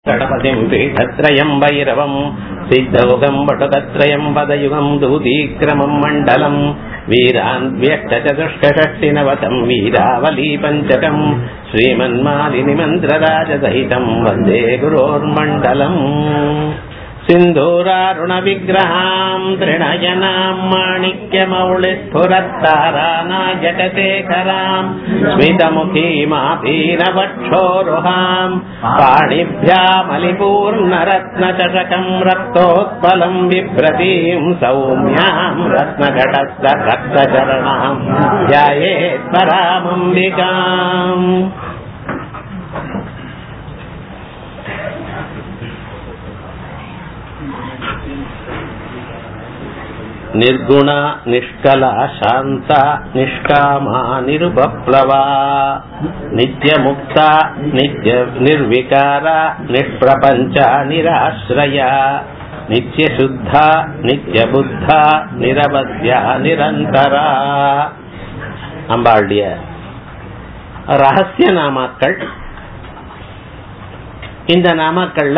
गणपतिम् पीठत्रयम् भैरवम् सिद्धौगम् वटुकत्रयम् पदयुगम् दूतीक्रमम् मण्डलम् वीरान् व्यक्तचतुष्कषष्टिनवतम् वीरावली पञ्चकम् श्रीमन्मालिनि मन्त्रराजसहितम् वन्दे गुरोर्मण्डलम् सिन्धूरारुणविग्रहाम् तृणयनाम् माणिक्यमौलिस्फुरत्तारानायकशेखराम् स्मितमुखीमापीनवक्षोरुहाम् पाणिभ्यामलिपूर्णरत्नचषकम् रक्तोत्पलम् बिभ्रतीम् सौम्याम् रत्नघटस्थ रक्तचरणाम् ध्यायेत् परामम्बिकाम् ನಿರ್ಗುಣ ನಿಷ್ಕಲ ಶಾಂತ ನಿಷ್ಕಾಮ ನಿರುಪಪ್ಲವ ನಿತ್ಯ ಮುಕ್ತ ನಿತ್ಯ ನಿರ್ವಿಕಾರ ನಿಷ್ಪ್ರಪಂಚ ನಿರಾಶ್ರಯ ನಿತ್ಯ ಶುದ್ಧ ನಿತ್ಯ ಬುದ್ಧ ನಿರವಧ್ಯ நிரந்தர அம்பாளுடைய ரகசிய நாமாக்கள் இந்த நாமாக்கள்ல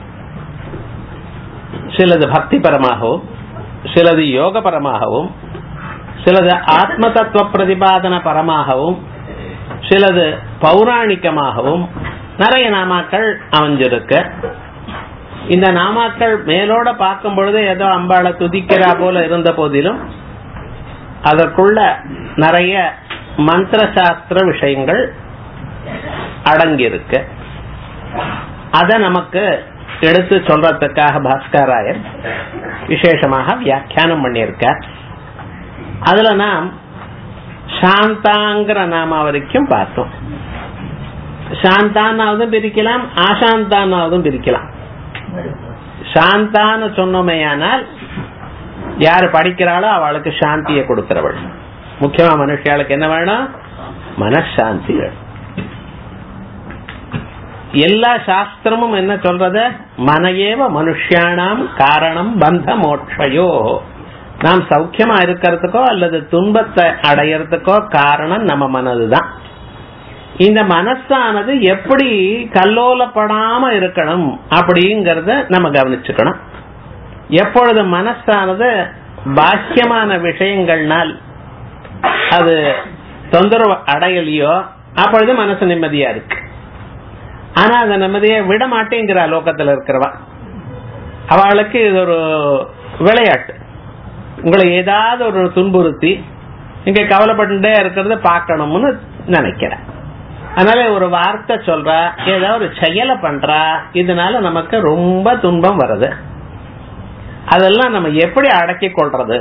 சிலது பக்திபரமாகவும் சிலது யோகபரமாகவும் சிலது ஆத்ம தத்துவ பிரதிபாதன பரமாகவும் சிலது பௌராணிகமாகவும் நிறைய நாமாக்கள் அமைஞ்சிருக்கு இந்த நாமாக்கள் மேலோட பார்க்கும் பொழுது ஏதோ அம்பாளை துதிக்கிறா போல இருந்த போதிலும் அதற்குள்ள நிறைய மந்திர சாஸ்திர விஷயங்கள் அடங்கியிருக்கு அத நமக்கு எடுத்து சொல்றதுக்காக பாஸ்கராயர் விசேஷமாக வியாக்கியானம் பண்ணியிருக்கார் அதுல நாம் சாந்தாங்கிற நாம வரைக்கும் பார்த்தோம் சாந்தானாவதும் பிரிக்கலாம் ஆசாந்தானாவதும் பிரிக்கலாம் சாந்தான்னு சொன்னோமேயானால் யாரு படிக்கிறாளோ அவளுக்கு சாந்தியை கொடுக்கிறவள் முக்கியமா மனுஷியாளுக்கு என்ன வேணும் மனசாந்தி வேணும் எல்லா சாஸ்திரமும் என்ன சொல்றது மனையேவ மனுஷியானாம் காரணம் பந்த மோட்சயோ நாம் சௌக்கியமா இருக்கிறதுக்கோ அல்லது துன்பத்தை அடையறதுக்கோ காரணம் நம்ம மனதுதான் இந்த மனசானது எப்படி கல்லோலப்படாம இருக்கணும் அப்படிங்கறத நம்ம கவனிச்சுக்கணும் எப்பொழுது மனசானது பாக்கியமான விஷயங்கள்னால் அது தொந்தரவு அடையலையோ அப்பொழுது மனசு நிம்மதியா இருக்கு ஆனா அந்த நிம்மதியை விட மாட்டேங்கிறா லோகத்துல இருக்கிறவா அவளுக்கு இது ஒரு விளையாட்டு உங்களை ஏதாவது ஒரு துன்புறுத்தி இங்க கவலைப்பட்டுட்டே இருக்கிறத பார்க்கணும்னு நினைக்கிறேன் அதனால ஒரு வார்த்தை சொல்றா ஏதாவது ஒரு செயலை பண்றா இதனால நமக்கு ரொம்ப துன்பம் வருது அதெல்லாம் நம்ம எப்படி அடக்கி கொள்றது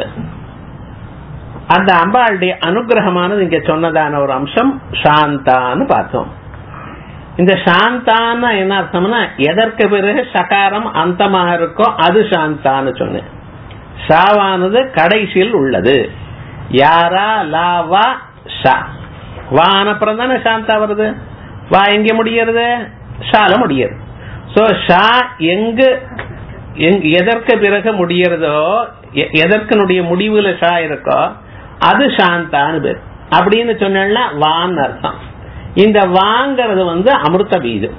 அந்த அம்பாளுடைய அனுகிரகமானது இங்க சொன்னதான ஒரு அம்சம் சாந்தான்னு பார்த்தோம் இந்த சாந்தான்னு என்ன அர்த்தம்னா எதற்கு பிறகு சகாரம் அந்தமாக இருக்கோ அது சாந்தான்னு சொன்னேன் ஷாவானது கடைசியில் உள்ளது யாரா லாவா ஷா வான அப்புறம் தானே சாந்தா வருது வா எங்க முடியறது ஷால முடியறது சோ ஷா எங்கு எதற்கு பிறகு முடியறதோ எதற்கனுடைய முடிவுல ஷா இருக்கோ அது சாந்தான்னு பேர் அப்படின்னு சொன்னா வான்னு அர்த்தம் இந்த வாங்கிறது வந்து அமிர்த பீஜம்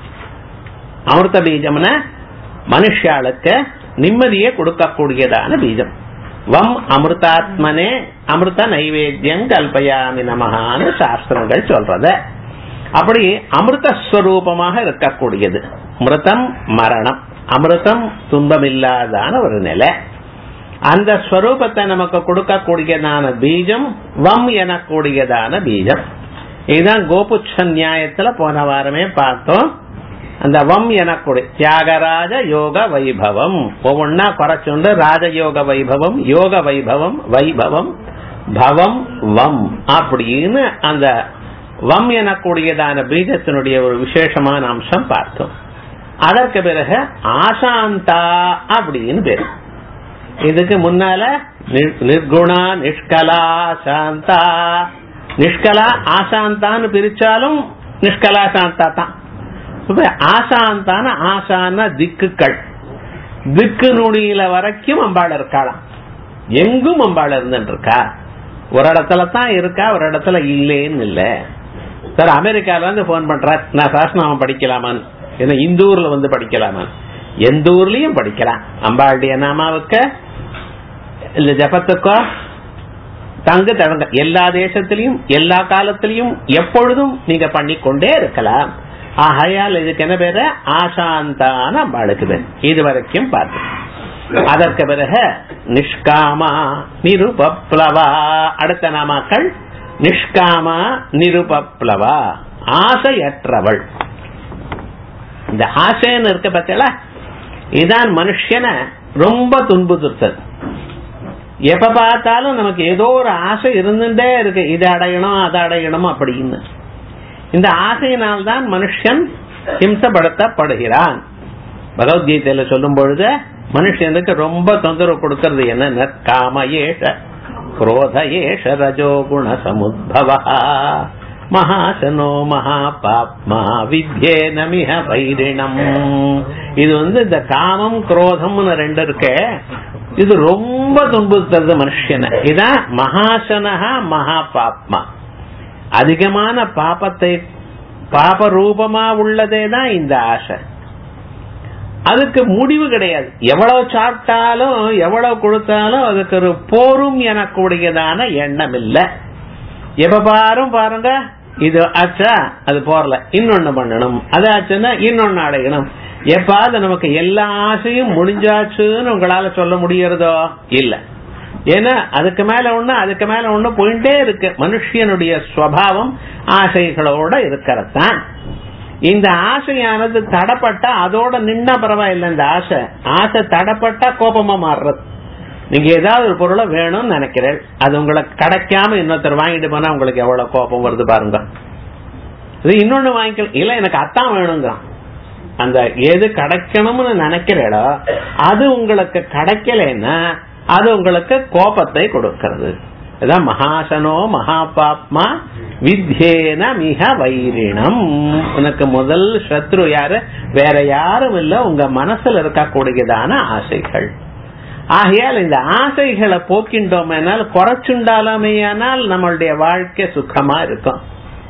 அமிர்த பீஜம்னா மனுஷாளுக்கு நிம்மதியை கொடுக்கக்கூடியதான பீஜம் வம் அமிர்தாத்மனே அமிர்த நைவேத்தியம் கல்பயாமி நமகான்னு சாஸ்திரங்கள் சொல்றத அப்படி அமிர்த ஸ்வரூபமாக இருக்கக்கூடியது மிருதம் மரணம் அமிர்தம் துன்பமில்லாதான ஒரு நிலை அந்த ஸ்வரூபத்தை நமக்கு கொடுக்கக்கூடியதான பீஜம் வம் எனக்கூடியதான பீஜம் இதுதான் கோபுச்ச நியாயத்துல போன வாரமே பார்த்தோம் அந்த வம் எனக்கூடிய தியாகராஜ யோக வைபவம் ஒவ்வொன்னா குறைச்சுண்டு ராஜயோக வைபவம் யோக வைபவம் வைபவம் பவம் வம் அப்படின்னு அந்த வம் எனக்கூடியதான பீஜத்தினுடைய ஒரு விசேஷமான அம்சம் பார்த்தோம் அதற்கு பிறகு ஆசாந்தா அப்படின்னு பேரு இதுக்கு முன்னால நிர்குணா நிஷ்கலா சாந்தா நிஷ்கலா ஆசாந்தான்னு பிரிச்சாலும் நிஷ்கலா சாந்தா தான் ஆசாந்தான ஆசான திக்குகள் திக்கு நுடியில வரைக்கும் அம்பாள் இருக்காளாம் எங்கும் அம்பாள் இருந்துட்டு இருக்கா ஒரு இடத்துல தான் இருக்கா ஒரு இடத்துல இல்லேன்னு இல்ல சார் அமெரிக்கால இருந்து போன் பண்ற நான் சாஸ்திரநாமம் படிக்கலாமான்னு ஏன்னா இந்த ஊர்ல வந்து படிக்கலாமா எந்த ஊர்லயும் படிக்கலாம் அம்பாளுடைய நாமாவுக்கு இல்ல ஜபத்துக்கோ தங்கு தடங்க எல்லா தேசத்திலையும் எல்லா காலத்திலையும் எப்பொழுதும் நீங்க பண்ணிக்கொண்டே இருக்கலாம் ஆகையால் இதுக்கு என்ன பேரு ஆசாந்தான அம்பாளுக்கு பேர் இது வரைக்கும் பார்த்தோம் அதற்கு பிறகு நிஷ்காமா நிருபப்ளவா அடுத்த நாமாக்கள் நிஷ்காமா நிருபப்ளவா ஆசையற்றவள் இந்த ஆசைன்னு இருக்க பார்த்தீங்களா இதான் மனுஷனை ரொம்ப துன்புறுத்தது எப்ப பார்த்தாலும் நமக்கு ஏதோ ஒரு ஆசை இருந்துட்டே இருக்கு இதை அடையணும் அதை அடையணும் அப்படின்னு இந்த ஆசையினால்தான் மனுஷன் ஹிம்சப்படுத்தப்படுகிறான் பகவத்கீதையில சொல்லும் பொழுது மனுஷனுக்கு ரொம்ப தொந்தரவு கொடுக்கறது என்ன காம ஏஷ குரோத ஏஷ ரஜோ குண சமுத்பவ மகாசனோ மகாபாப்மா வித்யே நமிஹ வைரிணம் இது வந்து இந்த காமம் குரோதம்னு ரெண்டு இருக்கு இது ரொம்ப துன்புறுத்துறது மனுஷனை இதான் மகாசனஹா மகாபாப்மா அதிகமான பாபத்தை பாப ரூபமா உள்ளதே தான் இந்த ஆசை அதுக்கு முடிவு கிடையாது எவ்வளவு சாப்பிட்டாலும் எவ்வளவு கொடுத்தாலும் அதுக்கு ஒரு போரும் எனக்கூடியதான எண்ணம் இல்ல எப்ப பாரும் பாருங்க இது ஆச்சா அது போறல இன்னொன்னு பண்ணணும் அது ஆச்சுன்னா இன்னொன்னு அடையணும் எப்பாவது நமக்கு எல்லா ஆசையும் முடிஞ்சாச்சுன்னு உங்களால சொல்ல முடியறதோ இல்ல ஏன்னா அதுக்கு மேல ஒண்ணு அதுக்கு மேல ஒண்ணு போயிட்டே இருக்கு மனுஷனுடைய சுவாவம் ஆசைகளோட இருக்கிறதான் இந்த ஆசையானது தடப்பட்டா அதோட நின்னா பரவாயில்ல இந்த ஆசை ஆசை தடப்பட்டா கோபமா மாறுறது நீங்க ஏதாவது ஒரு பொருளை வேணும்னு நினைக்கிறேன் அது உங்களுக்கு கிடைக்காம இன்னொருத்தர் வாங்கிட்டு போனா உங்களுக்கு எவ்வளவு கோபம் வருது பாருங்க இது இன்னொன்னு வாங்கிக்கலாம் இல்ல எனக்கு அத்தான் வேணுங்க அந்த எது கிடைக்கணும்னு நினைக்கிறீடோ அது உங்களுக்கு கிடைக்கலன்னா அது உங்களுக்கு கோபத்தை கொடுக்கிறது இதான் மகாசனோ மகாபாப்மா வித்யேன மிக வைரிணம் உனக்கு முதல் சத்ரு யாரு வேற யாரும் இல்ல உங்க மனசுல இருக்கக்கூடியதான ஆசைகள் ஆகையால் இந்த ஆசைகளை போக்கின்றோமேனால் குறைச்சுண்டாலுமேயானால் நம்மளுடைய வாழ்க்கை சுகமா இருக்கும்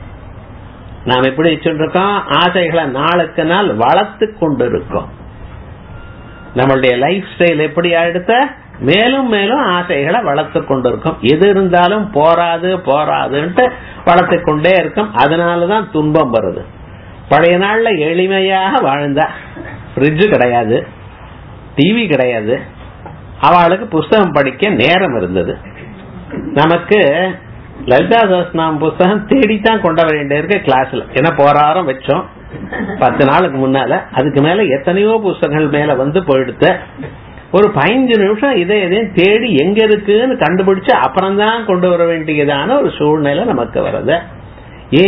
நாம் எப்படி வச்சுருக்கோம் ஆசைகளை நாளுக்கு நாள் வளர்த்து கொண்டு இருக்கோம் நம்மளுடைய லைஃப் ஸ்டைல் எப்படி ஆயிடுத்த மேலும் மேலும் ஆசைகளை வளர்த்து கொண்டிருக்கும் எது இருந்தாலும் போராது போராதுன்ட்டு வளர்த்து கொண்டே இருக்கும் அதனாலதான் துன்பம் வருது பழைய நாள்ல எளிமையாக வாழ்ந்தா ஃப்ரிட்ஜ் கிடையாது டிவி கிடையாது அவளுக்கு புஸ்தகம் படிக்க நேரம் இருந்தது நமக்கு லலிதா சஹஸ்நாம புஸ்தகம் தேடித்தான் கொண்டு வர வேண்டியிருக்கு கிளாஸ்ல ஏன்னா போராரம் வச்சோம் பத்து நாளுக்கு முன்னால அதுக்கு மேல எத்தனையோ புஸ்தகங்கள் மேல வந்து போயிடுத்த ஒரு பதினஞ்சு நிமிஷம் இதை எதையும் தேடி எங்க இருக்குன்னு கண்டுபிடிச்சு அப்புறம் தான் கொண்டு வர வேண்டியதான ஒரு சூழ்நிலை நமக்கு வருது ஏ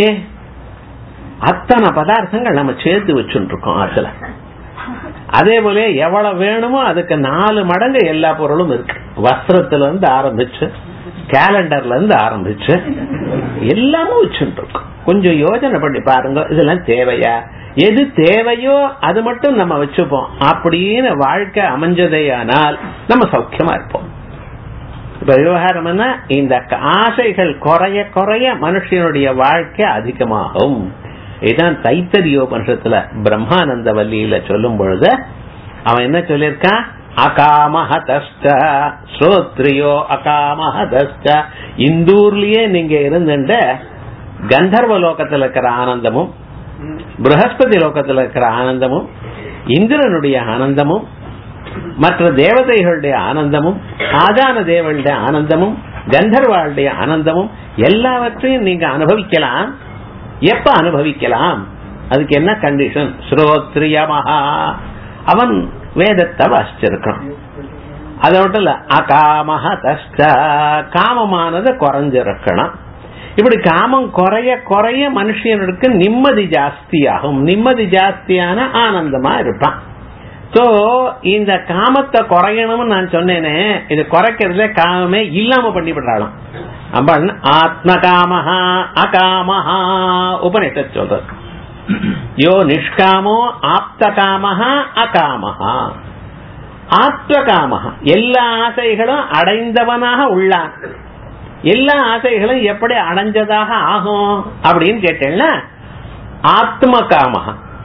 அத்தனை பதார்த்தங்கள் நம்ம சேர்த்து வச்சுட்டு இருக்கோம் அதுல அதே போல எவ்வளவு வேணுமோ அதுக்கு நாலு மடங்கு எல்லா பொருளும் இருக்கு வஸ்திரத்துல இருந்து ஆரம்பிச்சு கேலண்டர்ல இருந்து ஆரம்பிச்சு எல்லாமும் வச்சுட்டு இருக்கோம் கொஞ்சம் யோசனை பண்ணி பாருங்க இதெல்லாம் தேவையா எது தேவையோ அது மட்டும் நம்ம வச்சுப்போம் அப்படின்னு வாழ்க்கை அமைஞ்சதையானால் நம்ம சௌக்கியமா இருப்போம் இப்ப விவகாரம் என்ன இந்த ஆசைகள் குறைய குறைய மனுஷனுடைய வாழ்க்கை அதிகமாகும் இதுதான் தைத்தரியோபனிஷத்துல பிரம்மானந்த வல்லியில சொல்லும் பொழுது அவன் என்ன சொல்லியிருக்கான் அகாமஹதஷ்ட ஸ்ரோத்ரியோ அகாமஹதஷ்ட இந்தூர்லயே நீங்க இருந்துட்ட கந்தர்வ லோகத்துல இருக்கிற ஆனந்தமும் பிரகஸ்பதி லோகத்துல இருக்கிற ஆனந்தமும் இந்திரனுடைய ஆனந்தமும் மற்ற தேவதைகளுடைய ஆனந்தமும் ஆதான தேவனுடைய ஆனந்தமும் கந்தர்வாளுடைய ஆனந்தமும் எல்லாவற்றையும் நீங்க அனுபவிக்கலாம் எப்ப அனுபவிக்கலாம் அதுக்கு என்ன கண்டிஷன் ஸ்ரோத்ரியமஹா அவன் வேதத்தை வாசிச்சிருக்கான் அதை மட்டும் இல்ல அகாமஹ தஷ்ட காமமானது குறைஞ்சிருக்கணும் இப்படி காமம் குறைய குறைய மனுஷனுக்கு நிம்மதி ஜாஸ்தியாகும் நிம்மதி ஜாஸ்தியான ஆனந்தமா இருப்பான் சோ இந்த காமத்தை குறையணும்னு நான் சொன்னேனே இது குறைக்கிறதுல காமமே இல்லாம பண்ணி விடுறாளாம் அம்பாள் ஆத்ம காமஹா அகாமஹா உபநிஷத் சொல்றது யோ நிஷ்காமோ ஆப்த காமஹா அகாமஹா ஆத்ம காமஹா எல்லா ஆசைகளும் அடைந்தவனாக உள்ளான் எல்லா ஆசைகளும் எப்படி அடைஞ்சதாக ஆகும் அப்படின்னு கேட்டேன்னா ஆத்ம காமஹா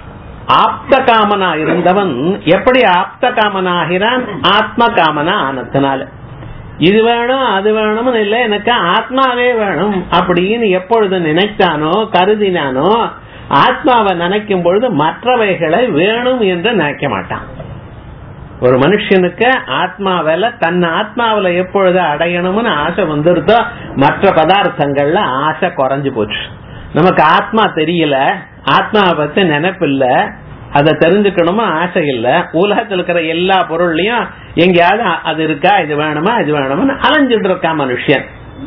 ஆப்த காமனா இருந்தவன் எப்படி ஆப்த காமனாகிறான் ஆத்ம காமனா ஆனதுனால இது வேணும் அது வேணும்னு இல்ல எனக்கு ஆத்மாவே வேணும் அப்படின்னு எப்பொழுது நினைத்தானோ கருதினானோ ஆத்மாவை நினைக்கும் பொழுது மற்றவைகளை வேணும் என்று நினைக்க மாட்டான் ஒரு மனுஷனுக்கு ஆத்மாவில தன் ஆத்மாவில எப்பொழுது அடையணும்னு ஆசை வந்துருதோ மற்ற பதார்த்தங்கள்ல ஆசை குறைஞ்சு போச்சு நமக்கு ஆத்மா தெரியல ஆத்மாவை பத்தி நினைப்பில்ல அதை தெரிஞ்சுக்கணுமா ஆசை இல்ல உலகத்துல இருக்கிற எல்லா பொருள்லயும் எங்கேயாவது அது இருக்கா இது வேணுமா இது வேணுமா அலைஞ்சிட்டு இருக்கா மனுஷன்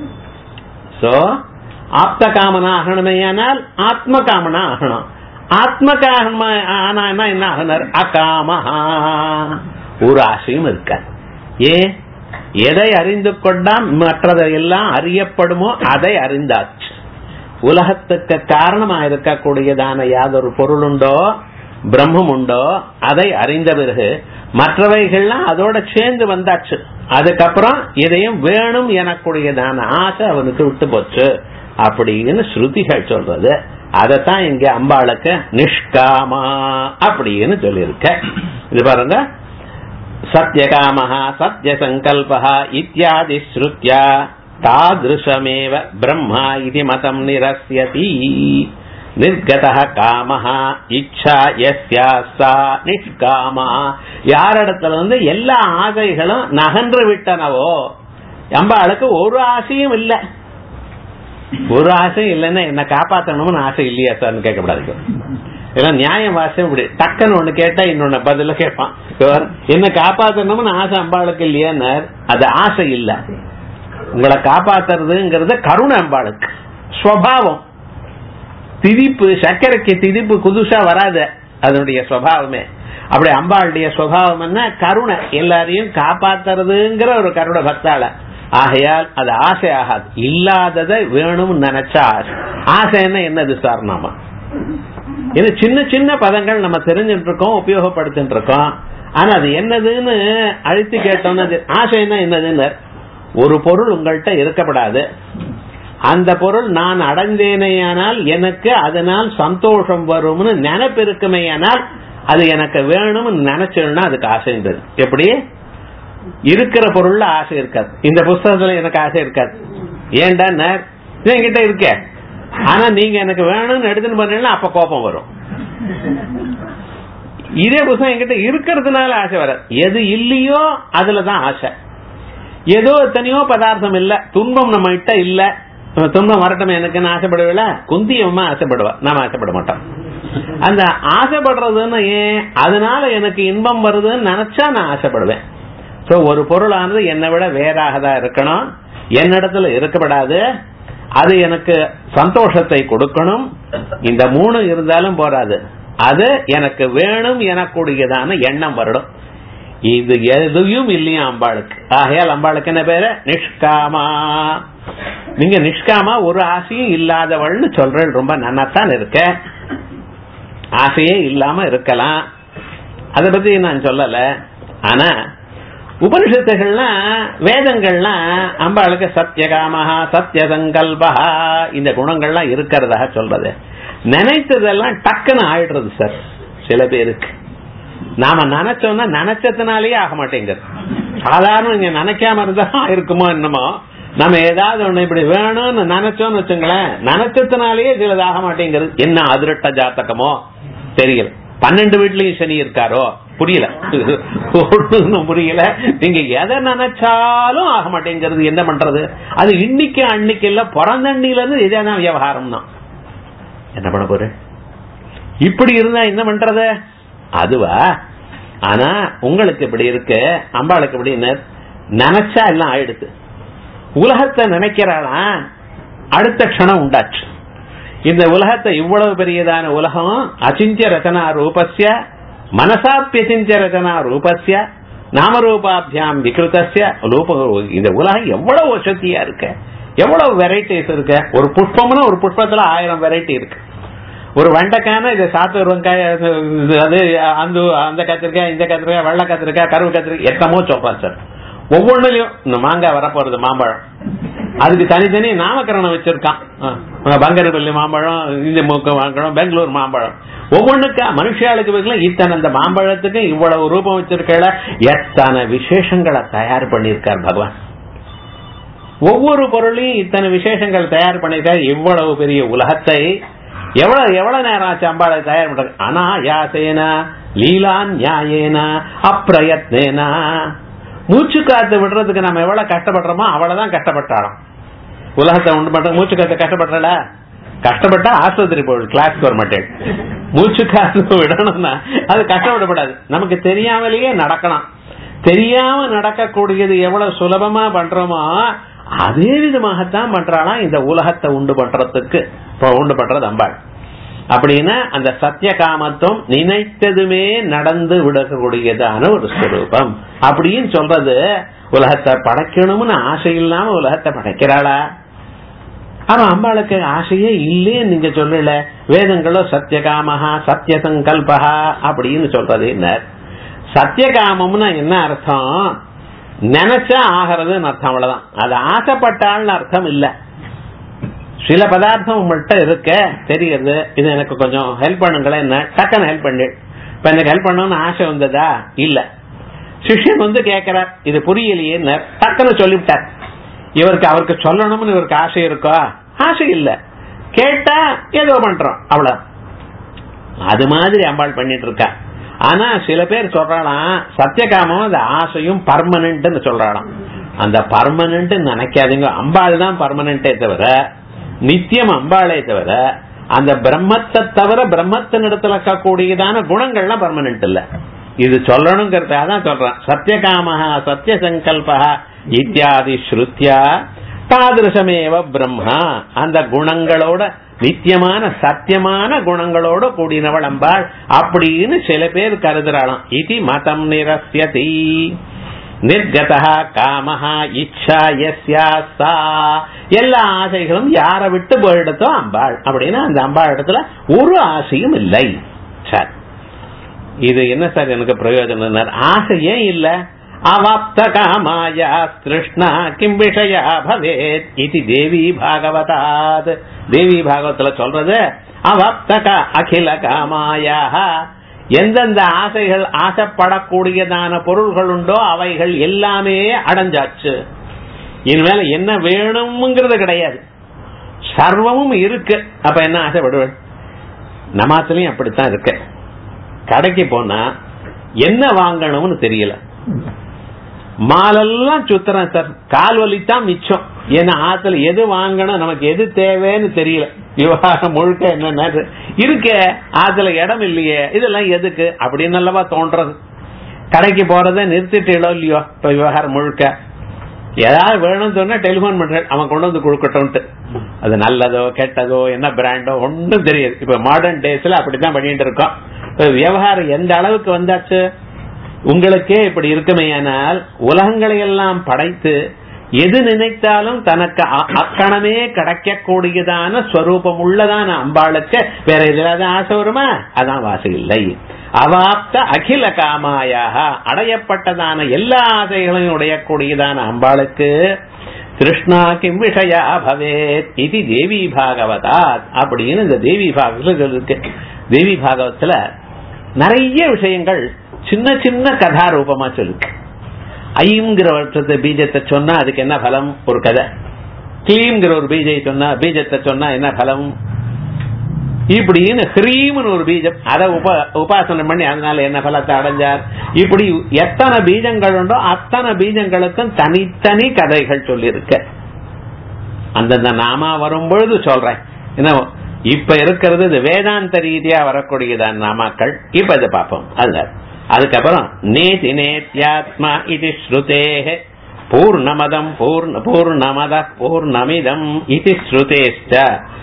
சோ ஆப்த காமனா ஆகணுமேயானால் ஆத்ம காமனா ஆகணும் ஆத்ம காம ஆனா என்ன ஆகணும் அகாமஹா ஒரு ஆசையும் இருக்காது ஏ எதை அறிந்து கொண்டால் மற்றதையெல்லாம் அறியப்படுமோ அதை அறிந்தாச்சு உலகத்துக்கு காரணமா இருக்கக்கூடியதான யாதொரு பொருள் உண்டோ பிரம்மம் உண்டோ அதை அறிந்த பிறகு மற்றவைகள்லாம் அதோட சேர்ந்து வந்தாச்சு அதுக்கப்புறம் இதையும் வேணும் எனக்கூடியதான ஆசை அவனுக்கு விட்டு போச்சு அப்படின்னு ஸ்ருதிகள் சொல்றது அதத்தான் இங்க அம்பாளுக்கு நிஷ்காமா அப்படின்னு சொல்லியிருக்க இது பாருங்க சத்யகாமஹா சத்யசங்கல்பா இத்தியாதி ஸ்ருத்யா தாதிருஷமேவ பிரம்மா இது மதம் நிரஸ்யதி நிர்கதः காமஹ இச்சா யஸ்யா சா நிஷ்காமா யாரிடத்துல வந்து எல்லா ஆசைகளும் நகன்று விட்டனவோ அம்பாளுக்கு ஒரு ஆசையும் இல்ல ஒரு ஆசை இல்லைன்னா என்ன காப்பாத்தணும்னு ஆசை இல்லையா சார்னு கேட்கக்கூடாது இதெல்லாம் நியாயம் வாசம் இப்படி டக்குன்னு ஒண்ணு கேட்டா இன்னொன்னு பதில கேட்பான் இவர் என்ன காப்பாத்தணும்னு ஆசை அம்பாளுக்கு இல்லையான்னு அது ஆசை இல்ல உங்களை காப்பாத்துறதுங்கிறது கருணை அம்பாளுக்கு ஸ்வபாவம் திதிப்பு சர்க்கரைக்கு திதிப்பு புதுசா வராது அதனுடைய சுவாவமே அப்படி அம்பாளுடைய சுவாவம் என்ன கருணை எல்லாரையும் காப்பாத்துறதுங்கிற ஒரு கருணை பக்தால ஆகையால் அது ஆசை ஆகாது இல்லாததை வேணும்னு நினைச்சா ஆசை ஆசைன்னா என்னது சார் நாம இது சின்ன சின்ன பதங்கள் நம்ம தெரிஞ்சுட்டு இருக்கோம் உபயோகப்படுத்திட்டு இருக்கோம் ஆனா அது என்னதுன்னு அழுத்தி கேட்டோம்னா அது ஆசைன்னா என்னதுன்னு ஒரு பொருள் உங்கள்கிட்ட இருக்கப்படாது அந்த பொருள் நான் அடைந்தேனேயானால் எனக்கு அதனால் சந்தோஷம் வரும்னு நினைப்பு இருக்குமேயானால் அது எனக்கு வேணும்னு நினைச்சேன்னா அதுக்கு ஆசைன்றது எப்படி இருக்கிற பொருள்ல ஆசை இருக்காது இந்த புஸ்தகத்துல எனக்கு ஆசை இருக்காது ஏன்டா என்கிட்ட இருக்க ஆனா நீங்க எனக்கு வேணும்னு எடுத்துன்னு பண்ணீங்கன்னா அப்ப கோபம் வரும் இதே புத்தகம் என்கிட்ட இருக்கிறதுனால ஆசை வராது எது இல்லையோ அதுலதான் ஆசை ஏதோ எத்தனையோ பதார்த்தம் இல்ல துன்பம் நம்ம கிட்ட இல்ல துன்பம் வரட்டும் எனக்குன்னு ஆசைப்படவில்ல குந்தியம்மா ஆசைப்படுவா நாம ஆசைப்பட மாட்டோம் அந்த ஆசைப்படுறதுன்னு ஏன் அதனால எனக்கு இன்பம் வருதுன்னு நினைச்சா நான் ஆசைப்படுவேன் சோ ஒரு பொருளானது என்னை விட வேறாக தான் இருக்கணும் என்னிடத்துல இருக்கப்படாது அது எனக்கு சந்தோஷத்தை கொடுக்கணும் இந்த மூணு இருந்தாலும் போராது அது எனக்கு வேணும் எனக்கூடியதான எண்ணம் வரணும் இது எதையும் இல்லையா அம்பாளுக்கு ஆகையால் அம்பாளுக்கு என்ன பேரு நிஷ்காமா நீங்க நிஷ்காமா ஒரு ஆசையும் இல்லாதவள்னு சொல்றேன் ரொம்ப நன்னாத்தான் இருக்க ஆசையே இல்லாம இருக்கலாம் அத பத்தி நான் சொல்லல ஆனா உபனிஷத்துகள்லாம் வேதங்கள்லாம் அம்பாளுக்கு சத்தியகாமஹா சத்திய சங்கல்பா இந்த குணங்கள்லாம் இருக்கிறதாக சொல்றது நினைத்ததெல்லாம் டக்குன்னு ஆயிடுறது சார் சில பேருக்கு நாம நினைச்சோம்னா நினைச்சதுனாலேயே ஆக மாட்டேங்குது சாதாரண இங்க நினைக்காம இருந்தா இருக்குமோ என்னமோ நம்ம ஏதாவது ஒண்ணு இப்படி வேணும்னு நினைச்சோம்னு வச்சுங்களேன் நினைச்சதுனாலேயே சிலது ஆக மாட்டேங்குது என்ன அதிரட்ட ஜாத்தகமோ தெரியல பன்னெண்டு வீட்லயும் சனி இருக்காரோ புரியல ஒண்ணும் புரியல நீங்க எதை நினைச்சாலும் ஆக மாட்டேங்கிறது என்ன பண்றது அது இன்னைக்கு அன்னைக்கு இல்ல பிறந்தண்ணில இருந்து இதான விவகாரம் தான் என்ன பண்ண போற இப்படி இருந்தா என்ன பண்றது அதுவா ஆனா உங்களுக்கு இப்படி இருக்கு அம்பாளுக்கு இப்படி நினைச்சா எல்லாம் ஆயிடுது உலகத்தை நினைக்கிறாளா அடுத்த க்ஷணம் உண்டாச்சு இந்த உலகத்தை இவ்வளவு பெரியதான உலகம் அச்சிந்திய ரச்சனா ரூபஸ்ய மனசாப்பியசிந்திய ரச்சனா ரூபஸ்ய நாமரூபாபியாம் விகிருத்தஸ்ய ரூப இந்த உலகம் எவ்வளவு வசதியா இருக்கு எவ்வளவு வெரைட்டிஸ் இருக்கு ஒரு புஷ்பம்னு ஒரு புஷ்பத்துல ஆயிரம் வெரைட்டி இருக்கு ஒரு வெண்டைக்கான இது சாத்தூர் வெங்காய அது அந்த அந்த கத்திரிக்காய் இந்த கத்திரிக்காய் வெள்ளை கத்திரிக்காய் கருவு கத்திரிக்காய் எத்தமோ சொல்றான் சார் ஒவ்வொன்றுலயும் இந்த மாங்காய் வரப்போறது மாம்பழம் அதுக்கு தனித்தனி நாமக்கரணம் வச்சிருக்கான் பங்கரப்பள்ளி மாம்பழம் இந்த மூக்க மாம்பழம் பெங்களூர் மாம்பழம் ஒவ்வொன்றுக்கா மனுஷாளுக்கு வைக்கலாம் இத்தனை அந்த மாம்பழத்துக்கு இவ்வளவு ரூபம் வச்சிருக்கல எத்தனை விசேஷங்களை தயார் பண்ணியிருக்கார் பகவான் ஒவ்வொரு பொருளையும் இத்தனை விசேஷங்கள் தயார் பண்ணிருக்கார் இவ்வளவு பெரிய உலகத்தை எவ்வளவு எவ்வளவு நேரம் ஆச்சு அம்பாளை தயார் பண்றது ஆனா யாசேனா லீலா நியாயேனா அப்பிரயத்னேனா மூச்சு காத்து விடுறதுக்கு நம்ம எவ்வளவு கஷ்டப்படுறோமோ அவ்வளவுதான் கஷ்டப்பட்டாலும் உலகத்தை உண்டு பண்ற மூச்சு காத்து கஷ்டப்படல கஷ்டப்பட்டா ஆஸ்பத்திரி போயிடும் கிளாஸ்க்கு வர மாட்டேன் மூச்சு காத்து விடணும்னா அது கஷ்டப்படப்படாது நமக்கு தெரியாமலேயே நடக்கலாம் தெரியாம நடக்கக்கூடியது எவ்வளவு சுலபமா பண்றோமோ அதே விதமாகத்தான் பண்றாளாம் இந்த உலகத்தை உண்டு பண்றதுக்கு உண்டு பண்றது அம்பாள் அப்படின்னா அந்த சத்திய காமத்துவம் நினைத்ததுமே நடந்து விடக்கூடியதான ஒரு ஸ்வரூபம் அப்படின்னு சொல்றது உலகத்தை படைக்கணும்னு ஆசை இல்லாம உலகத்தை படைக்கிறாளா ஆனா அம்பாளுக்கு ஆசையே இல்லேன்னு நீங்க சொல்லல வேதங்களோ சத்தியகாமஹா சத்திய சங்கல்பஹா அப்படின்னு சொல்றது என்ன சத்தியகாமம்னா என்ன அர்த்தம் நினைச்சா ஆகிறதுன்னு அர்த்தம் அவ்வளவுதான் அது ஆசைப்பட்டாள்னு அர்த்தம் இல்ல சில பதார்த்தம் உங்கள்கிட்ட இருக்க தெரியுது இது எனக்கு கொஞ்சம் ஹெல்ப் பண்ணுங்களேன் என்ன டக்குன்னு ஹெல்ப் பண்ணு இப்ப எனக்கு ஹெல்ப் பண்ணணும்னு ஆசை வந்ததா இல்ல சிஷ்யன் வந்து கேட்கிறார் இது புரியலையே டக்குன்னு சொல்லிவிட்டார் இவருக்கு அவருக்கு சொல்லணும்னு இவருக்கு ஆசை இருக்கா ஆசை இல்ல கேட்டா ஏதோ பண்றோம் அவ்வளவு அது மாதிரி அம்பாள் பண்ணிட்டு இருக்கா ஆனா சில பேர் சொல்றாளாம் சத்தியகாமம் அந்த ஆசையும் பர்மனன்ட் சொல்றாளாம் அந்த பர்மனன்ட் நினைக்காதீங்க அம்பாள் தான் பர்மனன்டே தவிர நித்தியம் அம்பாளே தவிர அந்த பிரம்மத்தை தவிர பிரம்மத்தின் இடத்துல இருக்கக்கூடியதான குணங்கள்லாம் பர்மனன்ட் இல்ல இது சொல்லணுங்கிறதுக்காக தான் சொல்றேன் சத்தியகாமஹா சத்திய சங்கல்பா இத்தியாதி ஸ்ருத்தியா தாதிருஷமேவ பிரம்மா அந்த குணங்களோட நித்தியமான சத்தியமான குணங்களோட கூடினவள் அம்பாள் அப்படின்னு சில பேர் கருதுறாளாம் இது மதம் நிரஸ்யதி நிர்கதா காமஹா இச்சா எஸ்யா சா எல்லா ஆசைகளும் யாரை விட்டு போயிடத்தோ அம்பாள் அப்படின்னா அந்த அம்பாள் இடத்துல ஒரு ஆசையும் இல்லை சார் இது என்ன சார் எனக்கு பிரயோஜனம் ஆசையே இல்ல அவாப்த காமாயா கிருஷ்ணா கிம் விஷயா பவேத் இது தேவி பாகவதாத் தேவி பாகவத்துல சொல்றது அவாப்த அகில காமாயா எந்தெந்த ஆசைகள் ஆசைப்படக்கூடியதான பொருள்கள் உண்டோ அவைகள் எல்லாமே அடைஞ்சாச்சு இனிமேல என்ன வேணும்ங்கிறது கிடையாது சர்வமும் இருக்கு அப்ப என்ன ஆசைப்படுவேன் நமாத்திலையும் அப்படித்தான் இருக்கு கடைக்கு போனா என்ன வாங்கணும்னு தெரியல மாலெல்லாம் சுத்துறேன் சார் கால் வலித்தான் மிச்சம் ஏன்னா ஆத்துல எது வாங்கணும் நமக்கு எது தேவைன்னு தெரியல விவகாரம் முழுக்க என்ன இருக்க ஆத்துல இடம் இல்லையே இதெல்லாம் எதுக்கு அப்படின்னு அல்லவா தோன்றது கடைக்கு போறத நிறுத்திட்டீங்களோ இல்லையோ இப்ப விவகாரம் முழுக்க ஏதாவது வேணும்னு சொன்னா டெலிபோன் பண்றேன் அவன் கொண்டு வந்து கொடுக்கட்டும்ட்டு அது நல்லதோ கெட்டதோ என்ன பிராண்டோ ஒன்றும் தெரியாது இப்ப மாடர்ன் டேஸ்ல அப்படித்தான் பண்ணிட்டு இருக்கோம் விவகாரம் எந்த அளவுக்கு வந்தாச்சு உங்களுக்கே இப்படி இருக்குமேயானால் உலகங்களை எல்லாம் படைத்து எது நினைத்தாலும் தனக்கு அக்கணமே கிடைக்கக்கூடியதான ஸ்வரூபம் உள்ளதான அம்பாளுக்கு வேற எதிராத ஆசை வருமா அதான் வாசை இல்லை அவாப்த அகில காமாயாக அடையப்பட்டதான எல்லா ஆசைகளையும் உடையக்கூடியதான அம்பாளுக்கு கிருஷ்ணா கிம் விஷயா பவேத் இது தேவி பாகவதாத் அப்படின்னு இந்த தேவி பாகவத்தில் இருக்கு தேவி பாகவத்துல நிறைய விஷயங்கள் சின்ன சின்ன கதா ரூபமா சொல்லுக்கு ஐங்கிற வருஷத்தை பீஜத்தை சொன்னா அதுக்கு என்ன பலம் ஒரு கதை கிளீம்ங்கிற ஒரு பீஜை சொன்னா பீஜத்தை சொன்னா என்ன பலம் இப்படின்னு ஹ்ரீம்னு ஒரு பீஜம் அதை உப உபாசனை பண்ணி அதனால என்ன பலத்தை அடைஞ்சார் இப்படி எத்தனை பீஜங்கள் உண்டோ அத்தனை பீஜங்களுக்கும் தனித்தனி கதைகள் சொல்லியிருக்க அந்தந்த நாமா வரும்பொழுது சொல்றேன் என்ன இப்ப இருக்கிறது இது வேதாந்த ரீதியா வரக்கூடியதான் நாமாக்கள் இப்ப இதை பார்ப்போம் அதுல அதுக்கப்புறம் நேதி நேத்யாத்மா இது ஸ்ருதே பூர்ணமதம் பூர்ண பூர்ணமத பூர்ணமிதம் இது ஸ்ருதேஷ்ட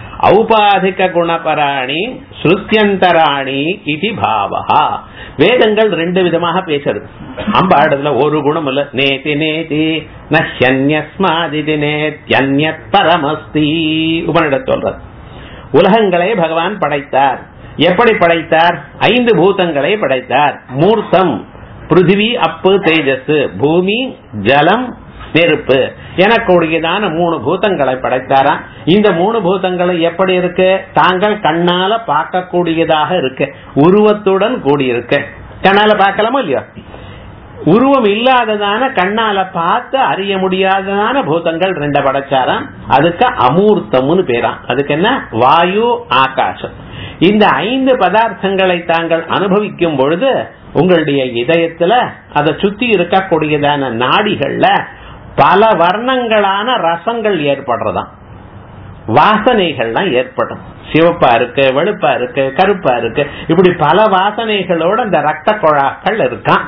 ஔபாதிக குணபராணி ஸ்ருத்தியந்தராணி இது பாவா வேதங்கள் ரெண்டு விதமாக பேசுறது அம்பாடத்துல ஒரு குணம் இல்ல நேதி நேதி நன்யஸ்மாதிதி நேத்யன்யத் பரமஸ்தி உபனிட சொல்றது உலகங்களை பகவான் படைத்தார் எப்படி படைத்தார் ஐந்து பூதங்களை படைத்தார் மூர்த்தம் பிருத்திவி அப்பு தேஜஸ் பூமி ஜலம் நெருப்பு எனக்கூடியதான மூணு பூதங்களை படைத்தாராம் இந்த மூணு பூதங்களும் எப்படி இருக்கு தாங்கள் கண்ணால பார்க்கக்கூடியதாக இருக்கு உருவத்துடன் கூடியிருக்கு கண்ணால பார்க்கலாமா இல்லையா உருவம் இல்லாததான கண்ணால பார்த்து அறிய முடியாததான பூதங்கள் ரெண்ட படைச்சாராம் அதுக்கு அமூர்த்தம்னு பேராம் அதுக்கு என்ன வாயு ஆகாசம் இந்த ஐந்து பதார்த்தங்களை தாங்கள் அனுபவிக்கும் பொழுது உங்களுடைய இதயத்துல அதை சுத்தி இருக்கக்கூடியதான நாடிகள்ல பல வர்ணங்களான ரசங்கள் ஏற்படுறதாம் வாசனைகள்லாம் ஏற்படும் சிவப்பா இருக்கு வெளுப்பா இருக்கு கருப்பா இருக்கு இப்படி பல வாசனைகளோட அந்த ரத்த குழாக்கள் இருக்கான்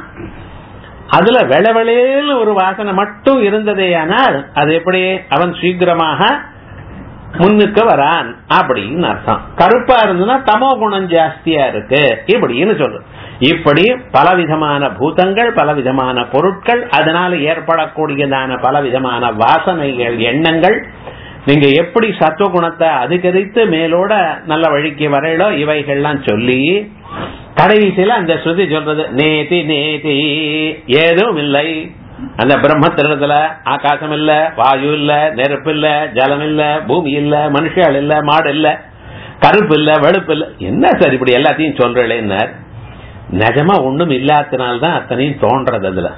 அதுல வெளவெளேன்னு ஒரு வாசனை மட்டும் இருந்ததேயானால் அது எப்படி அவன் சீக்கிரமாக முன்னுக்கு வரான் அப்படின்னு அர்த்தம் கருப்பா இருந்ததுன்னா தமோ குணம் ஜாஸ்தியா இருக்கு இப்படின்னு சொல்லு இப்படி பலவிதமான பூதங்கள் பலவிதமான பொருட்கள் அதனால ஏற்படக்கூடியதான பலவிதமான வாசனைகள் எண்ணங்கள் நீங்க எப்படி சத்துவ குணத்தை அதிகரித்து மேலோட நல்ல வழிக்கு வரையிலோ இவைகள்லாம் சொல்லி கடைசியில அந்த ஸ்ருதி சொல்றது நேதி நேதி ஏதும் இல்லை அந்த பிரம்மத்திரத்துல ஆகாசம் இல்ல வாயு இல்ல நெருப்பு இல்ல ஜலம் இல்ல பூமி இல்ல மனுஷால் இல்ல மாடு இல்ல கருப்பு இல்ல வெளுப்பு இல்ல என்ன சார் இப்படி எல்லாத்தையும் சொல்றேன்னார் நிஜமா ஒண்ணும் இல்லாதனால்தான் அத்தனையும் தோன்றது அதுல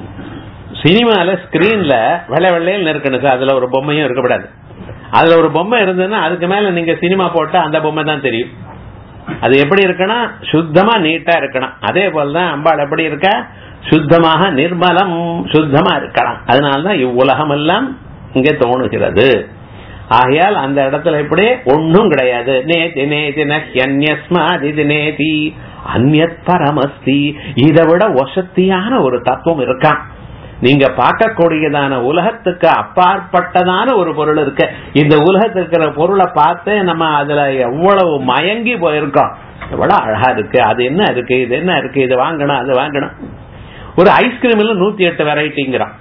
சினிமால ஸ்கிரீன்ல வெள்ளை வெள்ளையில் இருக்கணும் சார் அதுல ஒரு பொம்மையும் இருக்கக்கூடாது அதுல ஒரு பொம்மை இருந்ததுன்னா அதுக்கு மேல நீங்க சினிமா போட்டா அந்த பொம்மை தான் தெரியும் அது எப்படி இருக்கணும் சுத்தமா நீட்டா இருக்கணும் அதே போலதான் அம்பாள் எப்படி இருக்க சுத்தமாக நிர்மலம் சுத்தமா இருக்கலாம் அதனாலதான் இவ்வுலகம் எல்லாம் இங்க தோணுகிறது ஆகையால் அந்த இடத்துல எப்படி ஒன்னும் கிடையாது நேதி நேதி நன்யஸ்மாதி நேதி அந்நத் பரமஸ்தி இதை விட வசத்தியான ஒரு தத்துவம் இருக்கான் நீங்க பார்க்கக்கூடியதான உலகத்துக்கு அப்பாற்பட்டதான ஒரு பொருள் இருக்கு இந்த உலகத்துக்கு இருக்கிற பொருளை பார்த்து நம்ம அதுல எவ்வளவு மயங்கி போயிருக்கோம் எவ்வளவு அழகா இருக்கு அது என்ன இருக்கு இது என்ன இருக்கு இது வாங்கணும் அது வாங்கணும் ஒரு ஐஸ்கிரீம்ல நூத்தி எட்டு வெரைட்டிங்கிறான்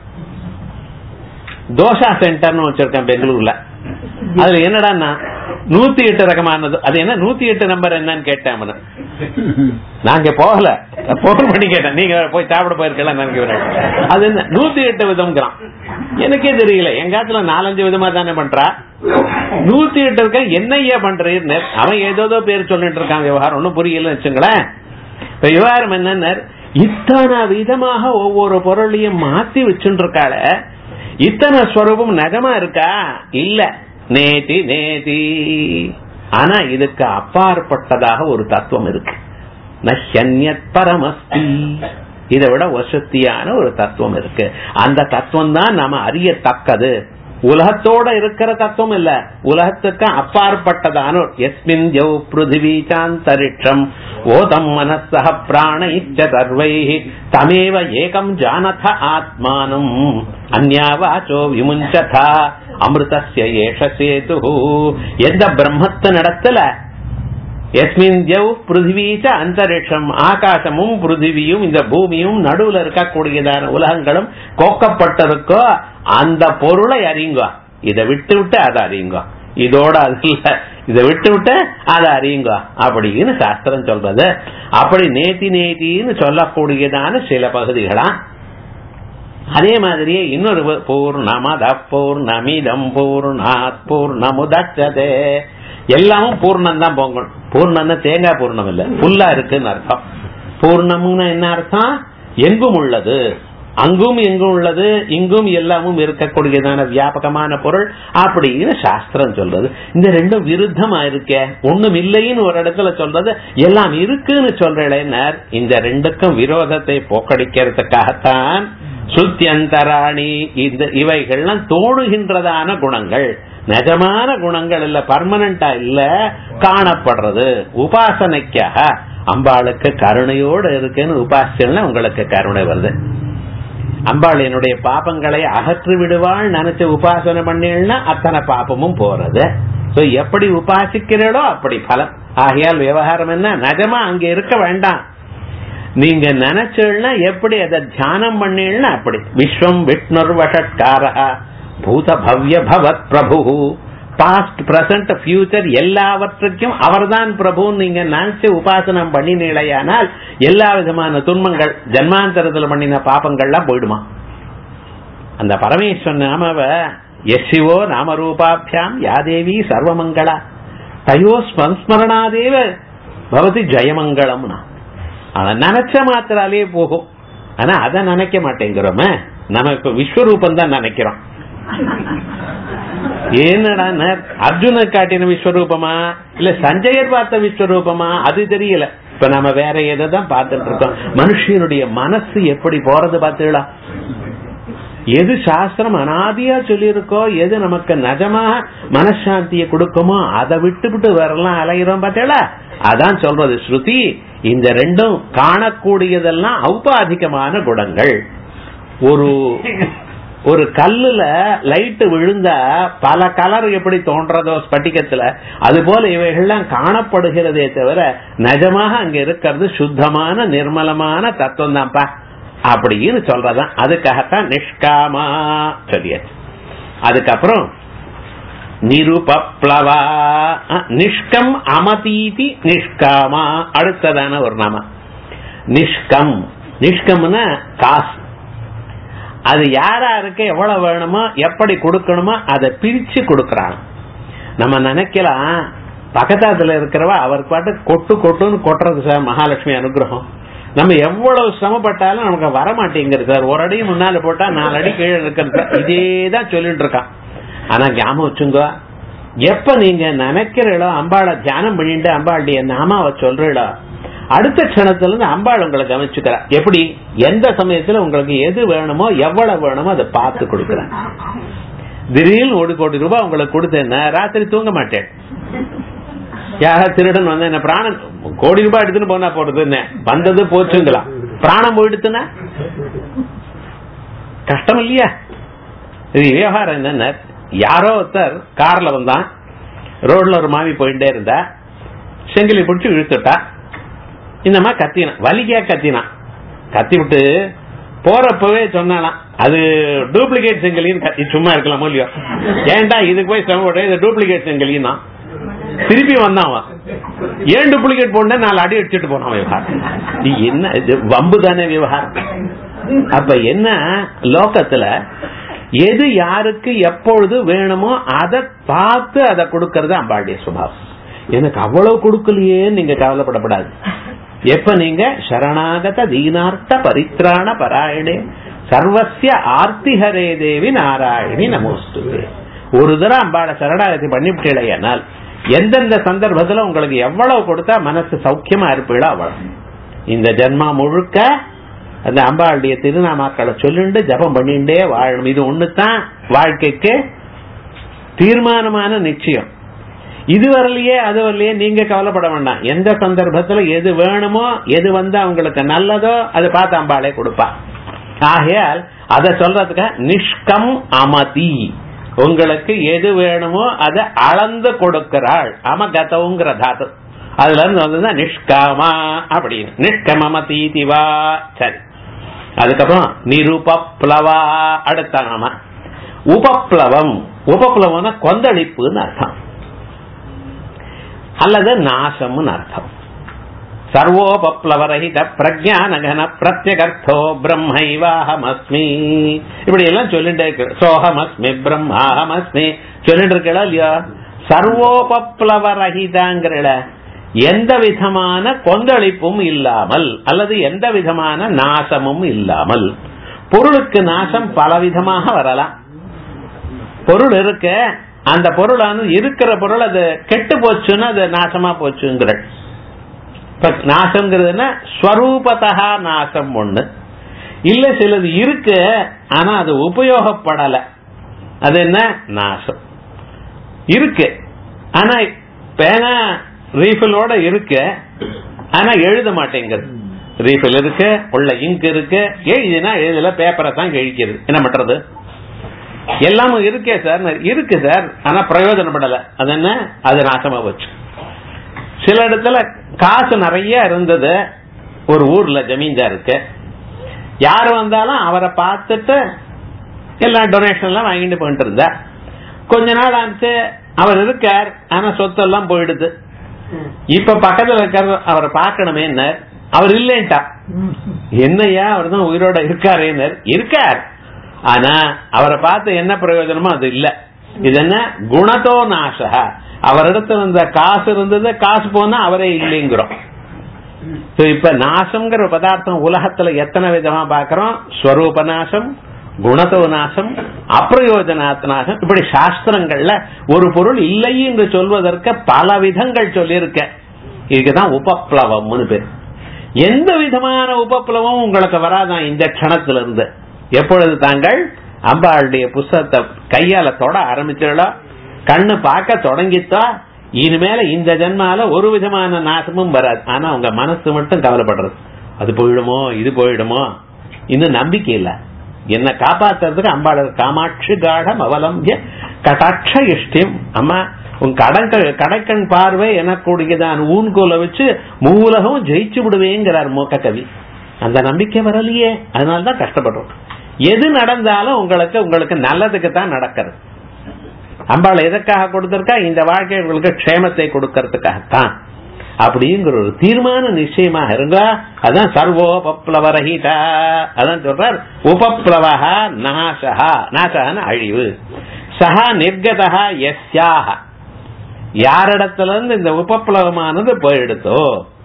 தோசா சென்டர்னு வச்சிருக்கேன் பெங்களூர்ல அதுல என்னடா நூத்தி எட்டு ரகமானது அது என்ன நூத்தி எட்டு நம்பர் என்னன்னு கேட்டேன் அவனு நாங்க போகல போன் பண்ணி கேட்டேன் நீங்க போய் சாப்பிட போயிருக்கலாம் நினைக்கிறேன் அது என்ன நூத்தி எட்டு விதம்ங்கிறான் எனக்கே தெரியல எங்காத்துல நாலஞ்சு விதமா தானே பண்றா நூத்தி எட்டு இருக்க என்னையா பண்றீர்னு அவன் ஏதோ பேர் சொல்லிட்டு இருக்கான் விவகாரம் ஒன்னும் புரியல வச்சுங்களேன் இப்ப விவகாரம் என்னன்னு இத்தனை விதமாக ஒவ்வொரு பொருளையும் மாத்தி வச்சுட்டு இருக்காள இத்தனை ஸ்வரூபம் நகமா இருக்கா இல்ல நேதி நேதி ஆனா இதுக்கு அப்பாற்பட்டதாக ஒரு தத்துவம் இருக்கு நஹ்யன்யத் பரமஸ்தி இதை விட வசத்தியான ஒரு தத்துவம் இருக்கு அந்த தத்துவம் தான் நாம அறியத்தக்கது உலகத்தோட இருக்கிற தத்துவம் இல்ல உலகத்துக்கு அப்பாற்பட்டதான ஒரு எஸ்மின் ஜவ் பிருத்திவி சாந்தரிட்சம் ஓதம் மனசக பிராண இச்ச சர்வை தமேவ ஏகம் ஜானத ஆத்மானம் அந்யாவாச்சோ விமுஞ்சதா அமிர்தஸ்ய ஏஷ சேது எந்த பிரம்மத்தினிடத்துல எஸ்மின் ஜவ் பிருத்திவீச்ச அந்தரிக்ஷம் ஆகாசமும் பிருத்திவியும் இந்த பூமியும் நடுவுல இருக்கக்கூடியதான உலகங்களும் கோக்கப்பட்டிருக்கோ அந்த பொருளை அறியுங்க இதை விட்டு விட்டு அதை அறியுங்க இதோட அது இல்ல இதை விட்டு விட்டு அதை அறியுங்க அப்படின்னு சாஸ்திரம் சொல்றது அப்படி நேத்தி நேத்தின்னு சொல்லக்கூடியதான சில பகுதிகளா அதே மாதிரியே இன்னொரு பூர்ணமத பூர்ணமிதம் பூர்ணாத் பூர்ணமுதச்சதே எல்லாமும் பூர்ணம் தான் பொங்கணும் பூர்ணம்னா தேங்காய் பூர்ணம் இல்ல ஃபுல்லா இருக்குன்னு அர்த்தம் பூர்ணம்னு என்ன அர்த்தம் எங்கும் உள்ளது அங்கும் எங்கும் உள்ளது இங்கும் எல்லாமும் இருக்கக்கூடியதான வியாபகமான பொருள் அப்படின்னு சாஸ்திரம் சொல்றது இந்த ரெண்டும் விருத்தமா இருக்க ஒண்ணும் இல்லைன்னு ஒரு இடத்துல சொல்றது எல்லாம் இருக்குன்னு சொல்றேன் இந்த ரெண்டுக்கும் விரோதத்தை போக்கடிக்கிறதுக்காகத்தான் சுத்தியந்தராணி இந்த இவைகள்லாம் தோணுகின்றதான குணங்கள் நிஜமான குணங்கள் இல்ல பர்மனண்டா இல்ல காணப்படுறது உபாசனைக்காக அம்பாளுக்கு கருணையோடு இருக்குன்னு உபாசனை உங்களுக்கு கருணை வருது அம்பாள் என்னுடைய பாப்பங்களை அகற்றி விடுவாள் நினைச்சு உபாசனை பண்ணீங்கன்னா அத்தனை பாப்பமும் போறது சோ எப்படி உபாசிக்கிறீளோ அப்படி பலம் ஆகையால் விவகாரம் என்ன நிஜமா அங்க இருக்க வேண்டாம் நீங்க நினைச்சீங்கன்னா எப்படி அதை தியானம் பண்ணீங்கன்னா அப்படி விஸ்வம் விஷ்ணுர் வஷட்காரா பூத பவ்ய பவத் பிரபு பாஸ்ட் பிரசன்ட் ஃபியூச்சர் எல்லாவற்றுக்கும் அவர்தான் பிரபுன்னு நீங்க நினைச்சு உபாசனம் பண்ணினீழையானால் எல்லா விதமான துன்பங்கள் ஜன்மாந்தரத்துல பண்ணின பாப்பங்கள்லாம் போயிடுமா அந்த பரமேஸ்வரன் நாமவ எஸ்சிவோ நாமரூபாபியாம் யாதேவி சர்வமங்களா தயோ ஸ்மரணாதேவ பவதி ஜெயமங்கலம்னா அதை நினைச்ச மாத்திராலே போகும் ஆனா அதை நினைக்க மாட்டேங்கிறோமே நம்ம இப்ப விஸ்வரூபம் தான் நினைக்கிறோம் என்னடா அர்ஜுன காட்டின விஸ்வரூபமா இல்ல சஞ்சயர் பார்த்த விஸ்வரூபமா அது தெரியல இப்ப நம்ம வேற எதை தான் பார்த்துட்டு இருக்கோம் மனுஷனுடைய மனசு எப்படி போறது பார்த்துடலாம் எது சாஸ்திரம் அனாதியா சொல்லியிருக்கோ எது நமக்கு நிஜமா மனசாந்தியை கொடுக்குமோ அதை விட்டு விட்டு வரலாம் அலைகிறோம் பார்த்தீங்களா அதான் சொல்றது ஸ்ருதி இந்த ரெண்டும் காணக்கூடியதெல்லாம் ஔபாதிகமான குணங்கள் ஒரு ஒரு கல்லுல லைட் விழுந்தா பல கலர் எப்படி தோன்றதோ ஸ்பட்டிகத்துல அது போல இவைகள்லாம் காணப்படுகிறதே தவிர நிஜமாக அங்க இருக்கிறது சுத்தமான நிர்மலமான தத்துவம் தான்ப்பா அப்படின்னு சொல்றதான் அதுக்காகத்தான் நிஷ்காமா சொல்லியாச்சு அதுக்கப்புறம் நிருபப்ளவா நிஷ்கம் அமதீதி நிஷ்காமா அடுத்ததான ஒரு நாம நிஷ்கம் நிஷ்கம்னா காசு அது யாராருக்கு எவ்வளவு வேணுமோ எப்படி கொடுக்கணுமோ அதை பிரிச்சு கொடுக்கறாங்க நம்ம நினைக்கலாம் பக்கத்தாத்துல இருக்கிறவ அவர் பாட்டு கொட்டு கொட்டுன்னு கொட்டுறது சார் மகாலட்சுமி அனுகிரகம் நம்ம எவ்வளவு சிரமப்பட்டாலும் நமக்கு வர மாட்டேங்கிறது சார் ஒரு அடி முன்னால போட்டா நாலு அடி கீழே இருக்கிறது சார் இதே தான் சொல்லிட்டு இருக்கான் ஆனா ஞாபகம் வச்சுங்க எப்ப நீங்க நினைக்கிறீங்களோ அம்பாளை தியானம் பண்ணிட்டு அம்பாளுடைய நாமாவை சொல்றீங்களோ அடுத்த க்ஷணத்துல இருந்து அம்பாள் உங்களை கவனிச்சுக்கிறா எப்படி எந்த சமயத்துல உங்களுக்கு எது வேணுமோ எவ்வளவு வேணுமோ அதை பார்த்து கொடுக்குறேன் திடீர்னு ஒரு கோடி ரூபாய் உங்களுக்கு கொடுத்தேன்னா ராத்திரி தூங்க மாட்டேன் யாரா திருடன் வந்து என்ன பிராணன் கோடி ரூபாய் எடுத்துன்னு போனா போறது என்ன வந்தது போச்சுங்களா பிராணம் போயிடுத்துனா கஷ்டம் இல்லையா இது விவகாரம் என்னன்னா யாரோ ஒருத்தர் கார்ல வந்தான் ரோட்ல ஒரு மாமி போயிட்டே இருந்தா செங்கிலி பிடிச்சி இழுத்துட்டா இந்த மாதிரி கத்தினான் வலிக்கா கத்தினான் கத்தி விட்டு போறப்பவே சொன்னாலாம் அது டூப்ளிகேட் செங்கலின்னு கத்தி சும்மா இருக்கலாம் இல்லையோ ஏன்டா இதுக்கு போய் சிரமப்பட்ட இது டூப்ளிகேட் செங்கலின்னா திருப்பி வந்தான் அவன் ஏன் டூப்ளிகேட் போன நாலு அடி அடிச்சுட்டு போனான் விவகாரம் இது என்ன இது வம்பு தானே விவகாரம் அப்ப என்ன லோகத்துல எது யாருக்கு எப்பொழுது வேணுமோ அதை பார்த்து அதை கொடுக்கறது அம்பாளுடைய சுபாவம் எனக்கு அவ்வளவு கொடுக்கலையே நீங்க கவலைப்படப்படாது எப்ப நீங்க சரணாகத தீனார்த்த பரித்ராண பராயணே சர்வசிய ஆர்த்திஹரே தேவி நாராயணி நமோஸ்துவே ஒரு தடவை அம்பாளை சரணாகதி பண்ணிவிட்டேனால் எந்தெந்த சந்தர்ப்பத்துல உங்களுக்கு எவ்வளவு கொடுத்தா மனசு சௌக்கியமா இருப்பீளோ அவ்வளவு இந்த ஜென்மா முழுக்க அந்த அம்பாளுடைய திருநாமாக்களை சொல்லிண்டு ஜபம் பண்ணிண்டே வாழணும் இது ஒண்ணுதான் வாழ்க்கைக்கு தீர்மானமான நிச்சயம் இது வரலையே அது வரலையே நீங்க கவலைப்பட வேண்டாம் எந்த சந்தர்ப்பத்துல எது வேணுமோ எது வந்து அவங்களுக்கு நல்லதோ அதை பார்த்து அம்பாளே கொடுப்பா ஆகையால் அதை சொல்றதுக்கு நிஷ்கம் அமதி உங்களுக்கு எது வேணுமோ அதை அளந்து கொடுக்கிறாள் அமகதவுங்கிற தாத்து அதுல இருந்து வந்ததுதான் நிஷ்காமா அப்படின்னு நிஷ்கமமதி திவா சரி அதுக்கப்புறம் நிருபப்ளவா அடுத்த நாம உபப்ளவம் உபப்ளவம்னா கொந்தளிப்புன்னு அர்த்தம் அல்லது நாசம்னு அர்த்தம் சர்வோபப்ளவரஹித பிரஜானகன பிரத்யகர்த்தோ பிரம்மைவாஹமஸ்மி இப்படி எல்லாம் சொல்லிட்டு இருக்கு சோஹமஸ்மி பிரம்மாஹமஸ்மி சொல்லிட்டு இருக்கா இல்லையா சர்வோபப்ளவரஹிதாங்கிறல எந்த விதமான கொந்தளிப்பும் இல்லாமல் அல்லது எந்த விதமான நாசமும் இல்லாமல் பொருளுக்கு நாசம் பலவிதமாக வரலாம் பொருள் இருக்க அந்த பொருளானது இருக்கிற பொருள் அது கெட்டு போச்சுன்னா அது நாசமா போச்சுங்கிற இப்ப நாசம்ங்கிறதுனா ஸ்வரூபத்தா நாசம் ஒண்ணு இல்ல சிலது இருக்கு ஆனா அது உபயோகப்படல அது என்ன நாசம் இருக்கு ஆனா பேனா ரீஃபிலோட இருக்கு ஆனா எழுத மாட்டேங்குது ரீஃபில் இருக்கு உள்ள இங்க் இருக்கு எழுதினா எழுதல பேப்பரை தான் கிழிக்கிறது என்ன பண்றது எல்லாமும் இருக்கே சார் இருக்கு சார் ஆனா பிரயோஜனப்படல அது என்ன அது நாசமா போச்சு சில இடத்துல காசு நிறைய இருந்தது ஒரு ஊர்ல ஜமீன்தாருக்கு யார் வந்தாலும் அவரை பார்த்துட்டு எல்லா டொனேஷன் எல்லாம் வாங்கிட்டு போயிட்டு இருந்தா கொஞ்ச நாள் ஆச்சு அவர் இருக்கார் ஆனா சொத்து எல்லாம் போயிடுது இப்ப பக்கத்துல இருக்கார் அவரை பார்க்கணுமே அவர் இல்லைன்ட்டா என்னையா அவர் தான் உயிரோட இருக்காரேனர் இருக்கார் ஆனா அவரை பார்த்து என்ன பிரயோஜனமோ அது இல்ல இது என்ன குணத்தோ நாசக அவரிடத்துல இருந்த காசு இருந்தது காசு போனா அவரே இல்லைங்கிறோம் So, இப்ப நாசம்ங்கிற பதார்த்தம் உலகத்துல எத்தனை விதமா பாக்குறோம் ஸ்வரூப நாசம் குணத்துவ நாசம் அப்பிரயோஜனாத் நாசம் இப்படி சாஸ்திரங்கள்ல ஒரு பொருள் இல்லை என்று சொல்வதற்கு பல விதங்கள் சொல்லியிருக்க இதுக்குதான் உபப்ளவம்னு பேர் எந்த விதமான உபப்ளவம் உங்களுக்கு வராதான் இந்த க்ஷணத்துல இருந்து எப்பொழுது தாங்கள் அம்பாளுடைய புஸ்தகத்தை கையால தொட ஆரம்பிச்சிடலோ கண்ணு பார்க்க தொடங்கித்தா இனிமேல இந்த ஜென்மால ஒரு விதமான நாசமும் வராது ஆனா உங்க மனசு மட்டும் கவலைப்படுறது அது போயிடுமோ இது போயிடுமோ இன்னும் நம்பிக்கை இல்ல என்ன காப்பாத்துறதுக்கு அம்பாளர் காமாட்சி காடம் அவலம்பிய கடாட்ச இஷ்டியம் அம்மா உன் கடற்க கடைக்கண் பார்வை எனக்கூடியதான் ஊன்கோலை வச்சு மூலகம் ஜெயிச்சு விடுவேங்கிறார் மூக்க கவி அந்த நம்பிக்கை வரலையே அதனாலதான் கஷ்டப்படுறோம் எது நடந்தாலும் உங்களுக்கு உங்களுக்கு நல்லதுக்கு தான் நடக்கிறது அம்பாள் எதற்காக கொடுத்திருக்கா இந்த வாழ்க்கை உங்களுக்கு க்ஷேமத்தை கொடுக்கறதுக்காகத்தான் அப்படிங்கிற ஒரு தீர்மான நிச்சயமாக இருங்க அதான் சர்வோபப்ளவரஹிதா அதான் சொல்றார் உபப்ளவா நாசகா நாசகன அழிவு சஹா நிர்கதா எஸ்யாக யாரிடத்துல இருந்து இந்த உபப்ளவமானது போயிடுத்தோ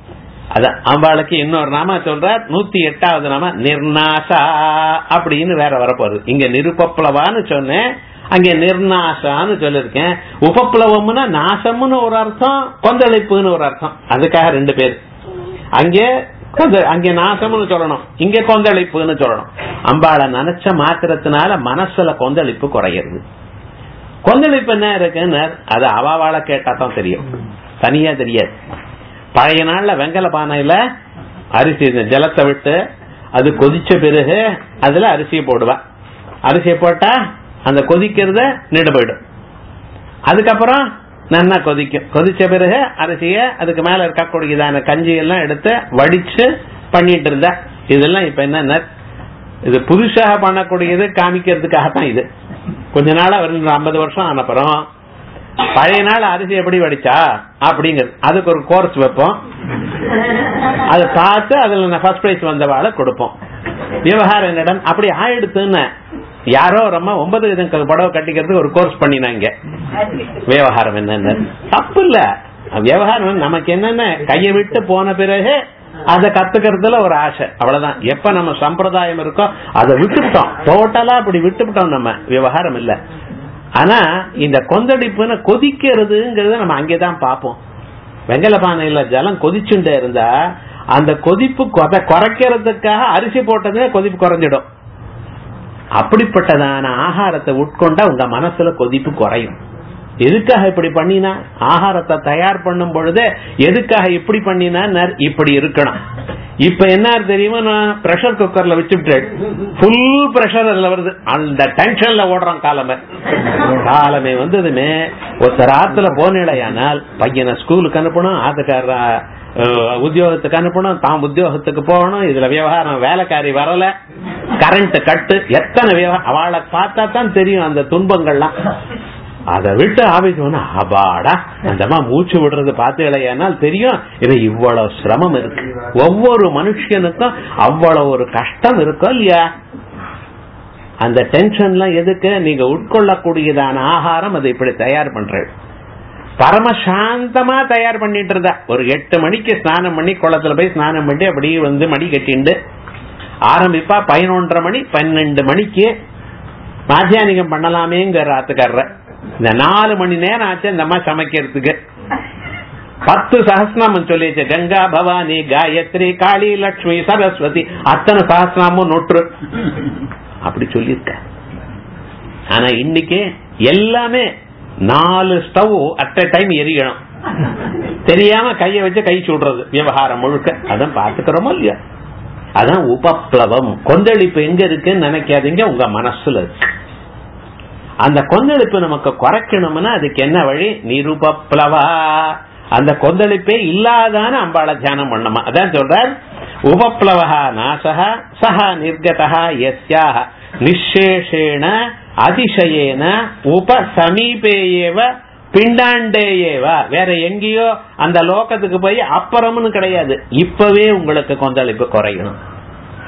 அதான் அம்பாளுக்கு இன்னொரு நாம சொல்றார் நூத்தி எட்டாவது நாம நிர்நாசா அப்படின்னு வேற வரப்போகுது இங்க நிருபப்ளவான்னு சொன்னேன் அங்க நிர்நாசான்னு சொல்லிருக்கேன் உபப்ளவம்னா நாசம்னு ஒரு அர்த்தம் கொந்தளிப்புன்னு ஒரு அர்த்தம் அதுக்காக ரெண்டு பேர் அங்கே கொந்த- அங்கே நாசம்னு சொல்லணும் இங்க கொந்தளிப்புன்னு சொல்லணும் அம்பாளை நினைச்ச மாத்திரத்தினால மனசுல கொந்தளிப்பு குறையிறது கொந்தளிப்பு என்ன இருக்குன்னு அது அவாவால கேட்டா தான் தெரியும் தனியா தெரியாது பழைய நாள்ல வெங்கல பானையில அரிசி இந்த ஜலத்தை விட்டு அது கொதிச்ச பிறகு அதுல அரிசியை போடுவா அரிசியை போட்டா அந்த கொதிக்கிறத நின்று போயிடும் அதுக்கப்புறம் நல்லா கொதிக்கும் கொதிச்ச பிறகு அரிசிய அதுக்கு மேல இருக்கக்கூடியதான கஞ்சி எல்லாம் எடுத்து வடிச்சு பண்ணிட்டு இருந்தா இதெல்லாம் இப்ப என்ன இது புதுசாக பண்ணக்கூடியது காமிக்கிறதுக்காகத்தான் இது கொஞ்ச நாளா ஒரு ஐம்பது வருஷம் ஆனப்புறம் பழைய நாள் அரிசி எப்படி வடிச்சா அப்படிங்கிறது அதுக்கு ஒரு கோர்ஸ் வைப்போம் அதை பார்த்து அதுல நான் ஃபர்ஸ்ட் பிரைஸ் வந்தவாளை கொடுப்போம் விவகாரம் என்னிடம் அப்படி ஆயிடுத்துன்னு யாரோ ரொம்ப ஒன்பது விதம் புடவை கட்டிக்கிறதுக்கு ஒரு கோர்ஸ் பண்ணினாங்க விவகாரம் என்னன்னு தப்பு இல்ல விவகாரம் நமக்கு என்னென்ன கையை விட்டு போன பிறகு அதை கத்துக்கிறதுல ஒரு ஆசை அவ்வளவுதான் எப்ப நம்ம சம்பிரதாயம் இருக்கோ அதை விட்டுவிட்டோம் டோட்டலா அப்படி விட்டுவிட்டோம் நம்ம விவகாரம் இல்ல ஆனா இந்த கொந்தளிப்புன்னு கொதிக்கிறதுங்கிறத நம்ம அங்கேதான் பார்ப்போம் வெங்கல பானையில ஜலம் கொதிச்சுட்டே இருந்தா அந்த கொதிப்பு கொத- குறைக்கிறதுக்காக அரிசி போட்டதே கொதிப்பு குறைஞ்சிடும் அப்படிப்பட்டதான ஆகாரத்தை உட்கொண்டா உங்க மனசுல கொதிப்பு குறையும் எதுக்காக இப்படி பண்ணினா ஆகாரத்தை தயார் பண்ணும் பொழுது எதுக்காக இப்படி பண்ணினா நர்- இப்படி இருக்கணும் இப்ப என்ன தெரியுமா நான் பிரஷர் குக்கர்ல வச்சுட்டேன் ஃபுல் பிரஷர் அதுல வருது அந்த டென்ஷன்ல ஓடுறோம் காலமே காலமே வந்ததுமே ஒருத்தர் ஆத்துல போனிலையானால் பையனை ஸ்கூலுக்கு அனுப்பணும் ஆத்துக்கார அஹ், உத்தியோகத்துக்கு அனுப்பணும் தாம் உத்தியோகத்துக்கு போகணும் இதுல விவகாரம் வேலைக்காரி வரல கரண்ட் கட்டு எத்தனை விவகாரம் அவளை பார்த்தா தான் தெரியும் அந்த துன்பங்கள்லாம் அதை விட்டு ஆபீஸ் போனா அபாடா அந்தமா மூச்சு விடுறது பார்த்து இல்லையானால் தெரியும் இது இவ்வளவு சிரமம் இருக்கு ஒவ்வொரு மனுஷனுக்கும் அவ்வளவு ஒரு கஷ்டம் இருக்கும் இல்லையா அந்த டென்ஷன்லாம் எதுக்கு நீங்க உட்கொள்ளக்கூடியதான ஆகாரம் அதை இப்படி தயார் பண்றது பரம சாந்தமா தயார் பண்ணிட்டு இருந்தா ஒரு எட்டு மணிக்கு ஸ்நானம் பண்ணி குளத்துல போய் ஸ்நானம் பண்ணி அப்படியே வந்து மடி கட்டிண்டு ஆரம்பிப்பா பதினொன்றரை மணி பன்னெண்டு மணிக்கு மாத்தியானிகம் பண்ணலாமேங்கிற ராத்துக்காரர் இந்த நாலு மணி நேரம் ஆச்சு இந்த அம்மா சமைக்கிறதுக்கு பத்து சஹஸ்நாமம் சொல்லிச்சு கங்கா பவானி காயத்ரி காளி லட்சுமி சரஸ்வதி அத்தனை சஹஸ்நாமும் நொற்று அப்படி சொல்லியிருக்க ஆனா இன்னைக்கு எல்லாமே நாலு ஸ்டவ் அட் டைம் எரியணும் தெரியாம கைய வச்சு கை சுடுறது விவகாரம் முழுக்க அதான் பாத்துக்கிறோமோ இல்லையா அதான் உபப்ளவம் கொந்தளிப்பு எங்க இருக்குன்னு நினைக்காதீங்க உங்க மனசுல இருக்கு அந்த கொந்தளிப்பு நமக்கு குறைக்கணும்னா அதுக்கு என்ன வழி நிருபப்ளவா அந்த கொந்தளிப்பே இல்லாதான அம்பாள தியானம் பண்ணமா அதான் சொல்றார் உபப்ளவா நாசக சஹ நிர்கதா எஸ்யாக நிஷேஷேன அதிசயேன உப சமீபேயேவ பிண்டாண்டேயேவா வேற எங்கேயோ அந்த லோகத்துக்கு போய் அப்புறம்னு கிடையாது இப்பவே உங்களுக்கு கொந்தளிப்பு குறையணும்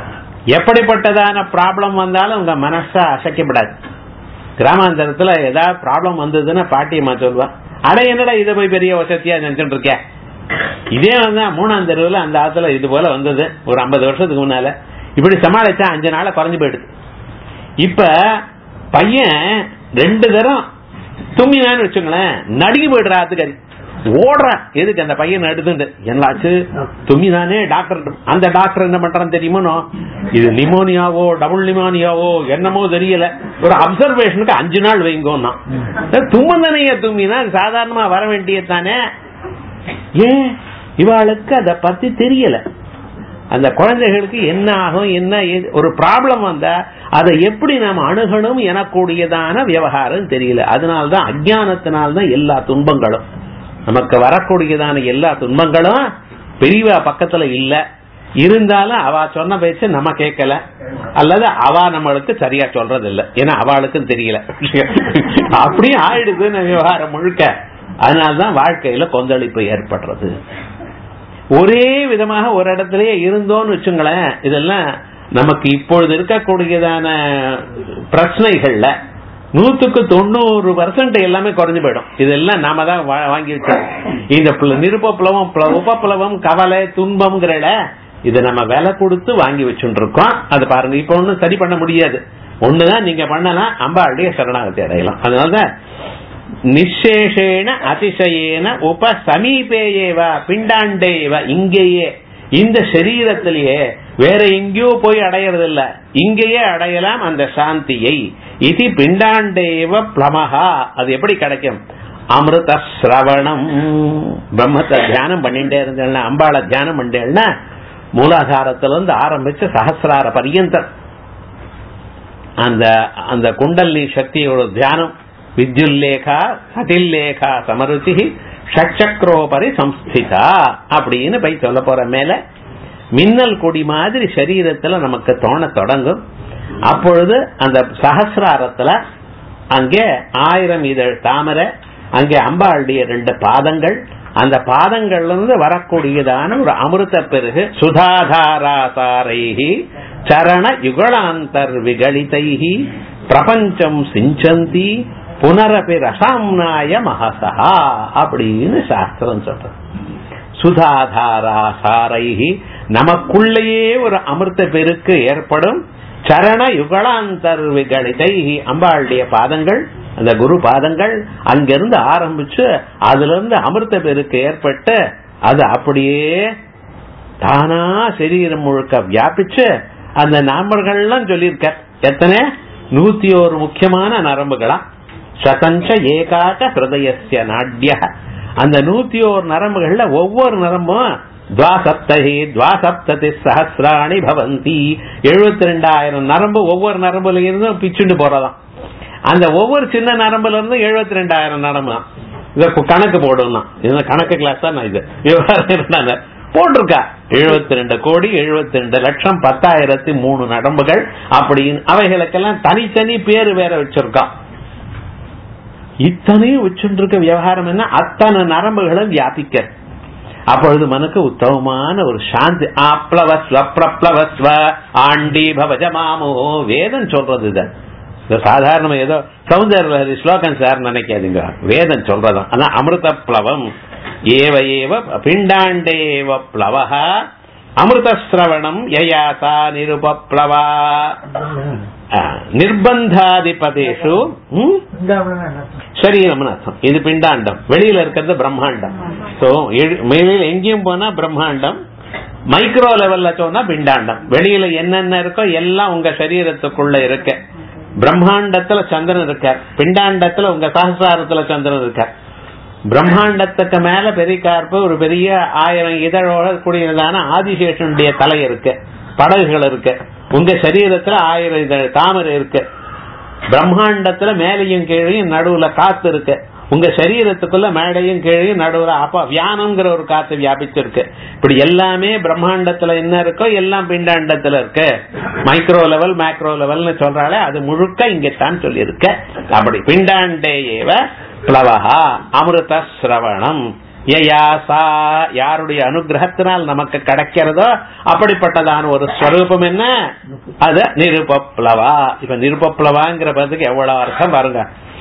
எப்படிப்பட்டதான ப்ராப்ளம் வந்தாலும் உங்க மனச அசைக்கப்படாது கிராமாந்தரத்துல ஏதாவது ப்ராப்ளம் வந்ததுன்னா பாட்டியம்மா சொல்லுவா அட என்னடா இதை போய் பெரிய வசதியா நினைச்சுட்டு இருக்க இதே வந்து மூணாம் தெருவுல அந்த ஆத்துல இது போல வந்தது ஒரு ஐம்பது வருஷத்துக்கு முன்னால இப்படி சமாளிச்சா அஞ்சு நாள குறைஞ்சு போயிடுது இப்ப பையன் ரெண்டு தரம் தும்மினான்னு வச்சுங்களேன் நடுங்கி போயிடுறா ஆத்துக்காரி ஓடுறான் எதுக்கு அந்த பையன் எடுத்துட்டு என்னாச்சு தும்மிதானே டாக்டர் அந்த டாக்டர் என்ன பண்றான்னு தெரியுமோ இது நிமோனியாவோ டபுள் நிமோனியாவோ என்னமோ தெரியல ஒரு அப்சர்வேஷனுக்கு அஞ்சு நாள் வைங்கோன்னா தும்மந்தனைய தும்மினா சாதாரணமா வர வேண்டியதானே ஏன் இவாளுக்கு அத பத்தி தெரியல அந்த குழந்தைகளுக்கு என்ன ஆகும் என்ன ஏது- ஒரு ப்ராப்ளம் வந்தா அதை எப்படி நாம் அணுகணும் எனக்கூடியதான விவகாரம் தெரியல அதனால்தான் அஜானத்தினால்தான் எல்லா துன்பங்களும் நமக்கு வரக்கூடியதான எல்லா துன்பங்களும் பெரியவா பக்கத்துல இல்ல இருந்தாலும் அவ சொன்ன பேச்சு நம்ம கேட்கல அல்லது அவ நம்மளுக்கு சரியா சொல்றது இல்ல ஏன்னா அவளுக்கும் தெரியல அப்படியே ஆயிடுதுன்னு விவகாரம் முழுக்க அதனால்தான் வாழ்க்கையில கொந்தளிப்பு ஏற்படுறது ஒரே விதமாக ஒரு இடத்துலயே இருந்தோம்னு வச்சுங்களேன் இதெல்லாம் நமக்கு இப்பொழுது இருக்கக்கூடியதான பிரச்சனைகள்ல நூத்துக்கு தொண்ணூறு பர்சன்ட் எல்லாமே குறைஞ்சு போயிடும் இதெல்லாம் நாம தான் வா- வாங்கி வச்சோம் இந்த பிள- நிருபப்ளவம் பிள- உபப்ளவம் கவலை துன்பம்ங்கிறல இதை நம்ம விலை கொடுத்து வாங்கி வச்சுட்டு இருக்கோம் அது பாருங்க இப்ப ஒண்ணும் சரி பண்ண முடியாது ஒண்ணுதான் நீங்க பண்ணலாம் அம்பாளுடைய சரணாகத்தை அடையலாம் அதனாலதான் நிசேஷேன அதிசயேன உப சமீபேயேவ பிண்டாண்டேவ இங்கேயே இந்த சரீரத்திலேயே வேற எங்கேயோ போய் அடையறது இல்ல இங்கேயே அடையலாம் அந்த சாந்தியை இது பிண்டாண்டேவ பிளமஹா அது எப்படி கிடைக்கும் அமிர்த சிரவணம் பிரம்மத்தை தியானம் பண்ணிட்டே இருந்தேன்னா அம்பாளை தியானம் பண்ணிட்டேன்னா மூலாதாரத்துல இருந்து ஆரம்பிச்சு சஹசிரார பரியந்தம் அந்த அந்த குண்டல்லி சக்தியோட தியானம் வித்யுல்லேகா சதில்லேகா சமருச்சி ஷட்சக்ரோபரி சம்ஸ்திதா அப்படின்னு போய் சொல்ல போற மேல மின்னல் கொடி மாதிரி சரீரத்துல நமக்கு தோண தொடங்கும் அப்பொழுது அந்த சஹசிராரத்துல அங்கே ஆயிரம் இதழ் தாமரை அங்கே அம்பாளுடைய ரெண்டு பாதங்கள் அந்த பாதங்கள்ல இருந்து வரக்கூடியதான ஒரு அமிர்த பெருகு சுதாதாராசாரைஹி சரண யுகளாந்தர் விகலிதைஹி பிரபஞ்சம் சிஞ்சந்தி புனரபி ரசாம்னாய மகசா அப்படின்னு சாஸ்திரம் சொல்றது சுதாதாராசாரைஹி நமக்குள்ளேயே ஒரு அமிர்த பெருக்கு ஏற்படும் சரண யுகளாந்தர் விகலிதைஹி அம்பாளுடைய பாதங்கள் அந்த குரு பாதங்கள் அங்கிருந்து ஆரம்பிச்சு அதுல இருந்து அமிர்த பெருக்கு ஏற்பட்டு அது அப்படியே தானா சரீரம் முழுக்க வியாபிச்சு அந்த நரம்புகள்லாம் சொல்லியிருக்க எத்தனை நூத்தி ஒரு முக்கியமான நரம்புகளா சதஞ்ச ஏகாக ஹிருதயஸ்ய நாட்ய அந்த நூத்தி ஓர் நரம்புகள்ல ஒவ்வொரு நரம்பும் துவாசப்தகி துவாசப்ததி சஹசிராணி பவந்தி எழுபத்தி ரெண்டாயிரம் நரம்பு ஒவ்வொரு நரம்புல இருந்தும் பிச்சுண்டு போறதாம் அந்த ஒவ்வொரு சின்ன நரம்புல இருந்து எழுபத்தி ரெண்டாயிரம் நரம்பு இத கு- கணக்கு போடணும் இது கணக்கு கிளாஸ் தான் நான் இது விவகாரம் இருந்தாங்க போட்டிருக்கா எழுபத்தி ரெண்டு கோடி எழுபத்தி ரெண்டு லட்சம் பத்தாயிரத்தி மூணு நரம்புகள் அப்படின்னு அவைகளுக்கெல்லாம் தனித்தனி பேரு வேற வச்சிருக்கான் இத்தனையும் வச்சுருக்க விவகாரம் என்ன அத்தனை நரம்புகளும் வியாபிக்க அப்பொழுது மனுக்கு உத்தமமான ஒரு சாந்தி அப்ளவஸ்வ பிரப்ளவஸ்வ ஆண்டி பவஜமாமோ வேதம் சொல்றது இது இந்த சாதாரண ஏதோ சௌந்தர ஸ்லோகம் சார் நினைக்காதீங்க வேதம் சொல்றதும் ஆனா அமிர்த பிளவம் ஏவ ஏவ பிண்டாண்டேவ பிளவஹ அமிர்த சிரவணம் யயாசா நிருபப்ளவா ஆ, நிர்பந்தாதிபதேஷு ம்? சரீரம்னு அர்த்தம் இது பிண்டாண்டம் வெளியில இருக்கிறது பிரம்மாண்டம் சோ வெளியில எங்கேயும் போனா பிரம்மாண்டம் மைக்ரோ லெவல்ல சொன்னா பிண்டாண்டம் வெளியில என்னென்ன இருக்கோ எல்லாம் உங்க சரீரத்துக்குள்ள இருக்கு பிரம்மாண்டத்துல சந்திரன் இருக்கார் பிண்டாண்டத்துல உங்க சகசாரத்துல சந்திரன் இருக்கார் பிரம்மாண்டத்துக்கு மேல பெரிய கார்ப்பு ஒரு பெரிய ஆயிரம் இதழோட கூடியதான ஆதிசேஷனுடைய தலை இருக்கு படகுகள் இருக்கு உங்க சரீரத்துல ஆயிரம் இதழ் தாமரை இருக்கு பிரம்மாண்டத்துல மேலையும் கீழையும் நடுவுல காத்து இருக்கு உங்க சரீரத்துக்குள்ள மேடையும் கீழையும் நடுவுல அப்ப வியானம்ங்கிற ஒரு காத்து வியாபிச்சிருக்கு இப்படி எல்லாமே பிரம்மாண்டத்துல என்ன இருக்கோ எல்லாம் பிண்டாண்டத்துல இருக்கு மைக்ரோ லெவல் மேக்ரோ லெவல்னு சொல்றாலே அது முழுக்க இங்கத்தான் சொல்லியிருக்க அப்படி பிண்டாண்டே ஏவ பிளவஹா அமிர்த சிரவணம் யயாசா யாருடைய அனுகிரகத்தினால் நமக்கு கிடைக்கிறதோ அப்படிப்பட்டதான ஒரு ஸ்வரூபம் என்ன அது நிருபப்ளவா இப்ப நிருபப்ளவாங்கிற பதத்துக்கு எவ்வளவு அர்த்தம் பாருங்க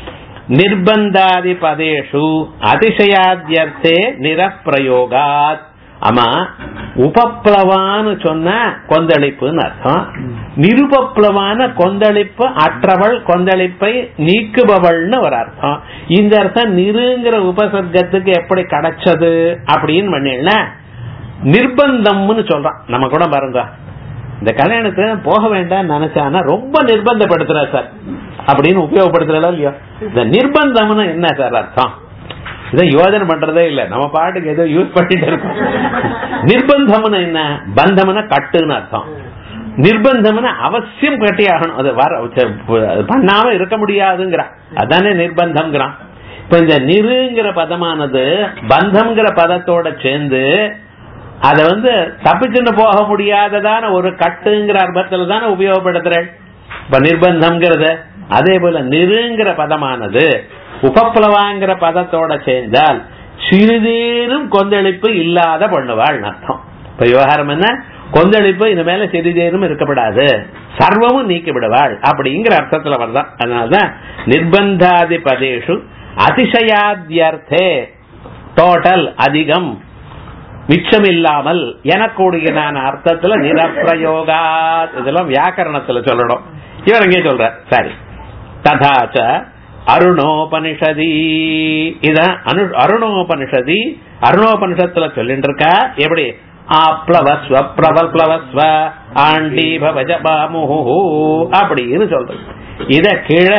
நிர்பந்தாதி பதேஷு அதிசயாத்தியர்த்தே நிரப்பிரயோகாத் ஆமா உபப்ளவான்னு சொன்ன கொந்தளிப்புன்னு அர்த்தம் நிருபப்ளவான கொந்தளிப்பு அற்றவள் கொந்தளிப்பை நீக்குபவள்னு ஒரு அர்த்தம் இந்த அர்த்தம் நிருங்கிற உபசர்க்கத்துக்கு எப்படி கிடைச்சது அப்படின்னு பண்ணிடல நிர்பந்தம்னு சொல்றான் நம்ம கூட பாருங்க இந்த கல்யாணத்துக்கு போக வேண்டாம் நினைச்சானா ரொம்ப நிர்பந்தப்படுத்துறா சார் அப்படின்னு உபயோகப்படுத்துறதோ இல்லையோ இந்த நிர்பந்தம்னு என்ன சார் அர்த்தம் இதை யோஜனை பண்றதே இல்ல நம்ம பாட்டுக்கு ஏதோ யூஸ் பண்ணிட்டு இருக்கோம் நிர்பந்தம்னு என்ன பந்தம்னா கட்டுன்னு அர்த்தம் நிர்பந்தம்னா அவசியம் கட்டி ஆகணும் அது வர பண்ணாம இருக்க முடியாதுங்கிறான் அதானே நிர்பந்தம்ங்கிறான் இப்ப இந்த நிருங்கிற பதமானது பந்தம்ங்கிற பதத்தோட சேர்ந்து அத வந்து தப்பிச்சுன்னு போக முடியாததான ஒரு கட்டுங்கிற அர்த்தத்துல தானே உபயோகப்படுத்துறேன் இப்ப நிர்பந்தம்ங்கிறத அதே போல நிருங்கிற பதமானது உபப்ளவாங்கிற பதத்தோட சேர்ந்தால் சிறிதேனும் கொந்தளிப்பு இல்லாத பண்ணுவாள் அர்த்தம் இப்ப விவகாரம் என்ன கொந்தளிப்பு இந்த மேல சிறிதேனும் இருக்கப்படாது சர்வமும் நீக்கி விடுவாள் அப்படிங்கிற அர்த்தத்துல வருதான் அதனாலதான் நிர்பந்தாதி பதேஷு அதிசயாத்தியர்த்தே டோட்டல் அதிகம் மிச்சமில்லாமல் எனக்கூடிய நான் அர்த்தத்துல நிரப்பிரயோகா இதெல்லாம் வியாக்கரணத்துல சொல்லணும் இவர் அங்கே சொல்ற சரி ததாச்ச அருணோபனிஷதி இதான் அருணோபனிஷதி அருணோபனிஷத்துல சொல்லிட்டு இருக்கா எப்படி ஆப்ளவஸ்வ பிரபல் பிளவஸ்வ ஆண்டி பவஜபாமுஹு அப்படின்னு சொல்றது இத கீழே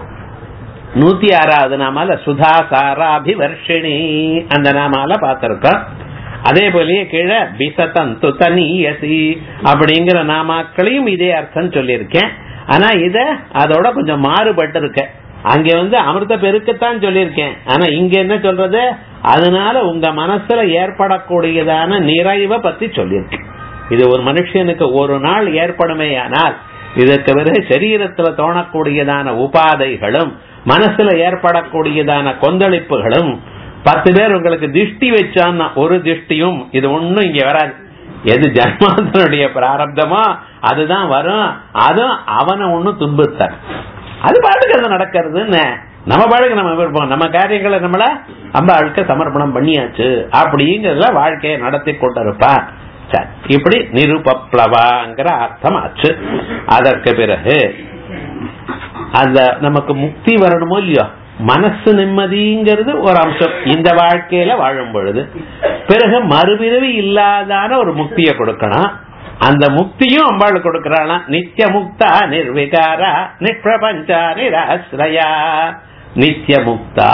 நூத்தி ஆறாவது நாமால சுதா சாராபிவர்ஷிணி அந்த நாமால பார்த்திருக்கோம் அதே போலயே கீழே பிசதந்து தனியசி அப்படிங்கிற நாமாக்களையும் இதே அர்த்தம் சொல்லியிருக்கேன் ஆனா இத அதோட கொஞ்சம் மாறுபட்டு இருக்க அங்க வந்து அமிர்த பெருக்கத்தான் சொல்லியிருக்கேன் ஆனா இங்க என்ன சொல்றது அதனால உங்க மனசுல ஏற்படக்கூடியதான நிறைவை பத்தி சொல்லியிருக்கேன் இது ஒரு மனுஷனுக்கு ஒரு நாள் ஏற்படுமேயானால் இதற்கு பிறகு சரீரத்துல தோணக்கூடியதான உபாதைகளும் மனசுல ஏற்படக்கூடியதான கொந்தளிப்புகளும் பத்து பேர் உங்களுக்கு திஷ்டி வச்சான்னா ஒரு திஷ்டியும் இது ஒண்ணும் இங்க வராது எது ஜன்மாந்தனுடைய பிராரப்தமோ அதுதான் வரும் அதுவும் அவனை ஒண்ணும் துன்புத்தார் அது பாட்டுக்கு அது நடக்கிறதுன்னு நம்ம பாட்டுக்கு நம்ம விருப்பம் நம்ம காரியங்களை நம்மள அம்பாளுக்கு சமர்ப்பணம் பண்ணியாச்சு அப்படிங்கறதுல வாழ்க்கையை நடத்தி கொண்டிருப்பா சரி இப்படி நிருபப்ளவாங்கிற அர்த்தம் ஆச்சு அதற்கு பிறகு அந்த நமக்கு முக்தி வரணுமோ இல்லையோ மனசு நிம்மதிங்கிறது ஒரு அம்சம் இந்த வாழ்க்கையில வாழும் பொழுது பிறகு மறுபிறவி இல்லாதான ஒரு முக்தியை கொடுக்கணும் அந்த முக்தியும் அம்பாள் கொடுக்கிறாளாம் நித்திய முக்தா நிர்விகாரா நிஷ்பிரபஞ்சா நிராசிரயா நித்திய முக்தா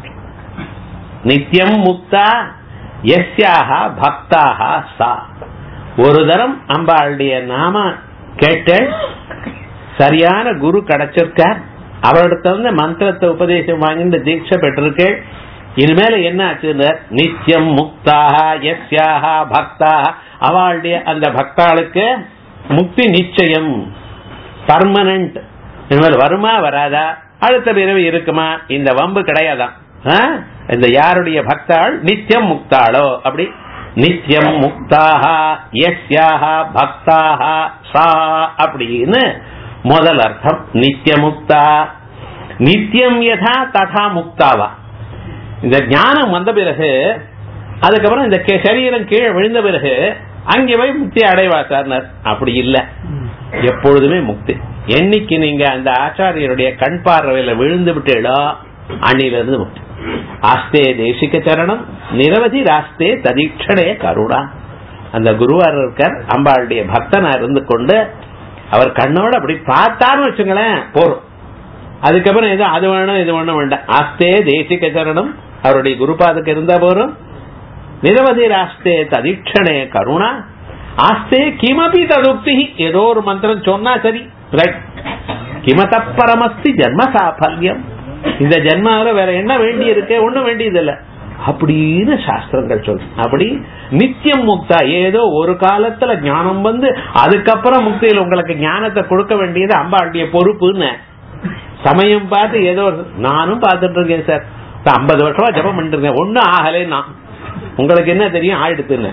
நித்தியம் முக்தா எஸ்யாக பக்தாக சா ஒரு தரம் அம்பாளுடைய நாம கேட்டு சரியான குரு கிடைச்சிருக்கார் அவரிடத்த வந்து மந்திரத்தை உபதேசம் வாங்கிட்டு தீட்சை பெற்றிருக்கு இனிமேல என்ன ஆச்சுன்னு நித்தியம் முக்தாக எஸ்யாக பக்தா அவளுடைய அந்த பக்தாளுக்கு முக்தி நிச்சயம் பர்மனன்ட் இனிமேல் வருமா வராதா அடுத்த பிறவி இருக்குமா இந்த வம்பு கிடையாதான் இந்த யாருடைய பக்தாள் நித்தியம் முக்தாளோ அப்படி நித்தியம் முக்தாக எஸ்யாக பக்தாக சா அப்படின்னு முதல் அர்த்தம் நித்தியமுக்தா நித்தியம் யதா ததா முக்தாவா இந்த ஞானம் வந்த பிறகு அதுக்கப்புறம் இந்த சரீரம் கீழே விழுந்த பிறகு அங்கே போய் முக்தி அடைவா சார்னர் அப்படி இல்ல எப்பொழுதுமே முக்தி என்னைக்கு நீங்க அந்த ஆச்சாரியருடைய கண் பார்வையில விழுந்து விட்டீங்களோ அன்னிலிருந்து முக்தி ஆஸ்தே தேசிக சரணம் நிரவதி ராஸ்தே ததீட்சணே கருணா அந்த குருவார் இருக்கார் அம்பாளுடைய பக்தனா இருந்து கொண்டு அவர் கண்ணோட அப்படி பார்த்தான்னு வச்சுங்களேன் போறோம் அதுக்கப்புறம் ஏதோ அது வேணும் இது வேணும் வேண்டாம் ஆஸ்தே தேசிக சரணம் அவருடைய குருபாதுக்கு இருந்தா போறோம் நிரவதி ராஸ்தே ததீட்சணே கருணா ஆஸ்தே கிமபி ததுக்தி ஏதோ ஒரு மந்திரம் சொன்னா சரி ரைட் கிமத பரமஸ்தி ஜென்ம சாஃபல்யம் இந்த ஜென்மாவில வேற என்ன வேண்டி இருக்கு ஒண்ணும் வேண்டியது இல்ல அப்படின்னு சாஸ்திரங்கள் சொல்லு அப்படி நித்தியம் முக்தா ஏதோ ஒரு காலத்துல ஞானம் வந்து அதுக்கப்புறம் முக்தியில் உங்களுக்கு ஞானத்தை கொடுக்க வேண்டியது அம்பாளுடைய பொறுப்புன்னு சமயம் பார்த்து ஏதோ நானும் பார்த்துட்டு இருக்கேன் சார் ஐம்பது வருஷமா ஜபம் பண்ணிட்டு இருக்கேன் ஒன்னும் ஆகலைன்னா உங்களுக்கு என்ன தெரியும் ஆயிடுத்துன்னு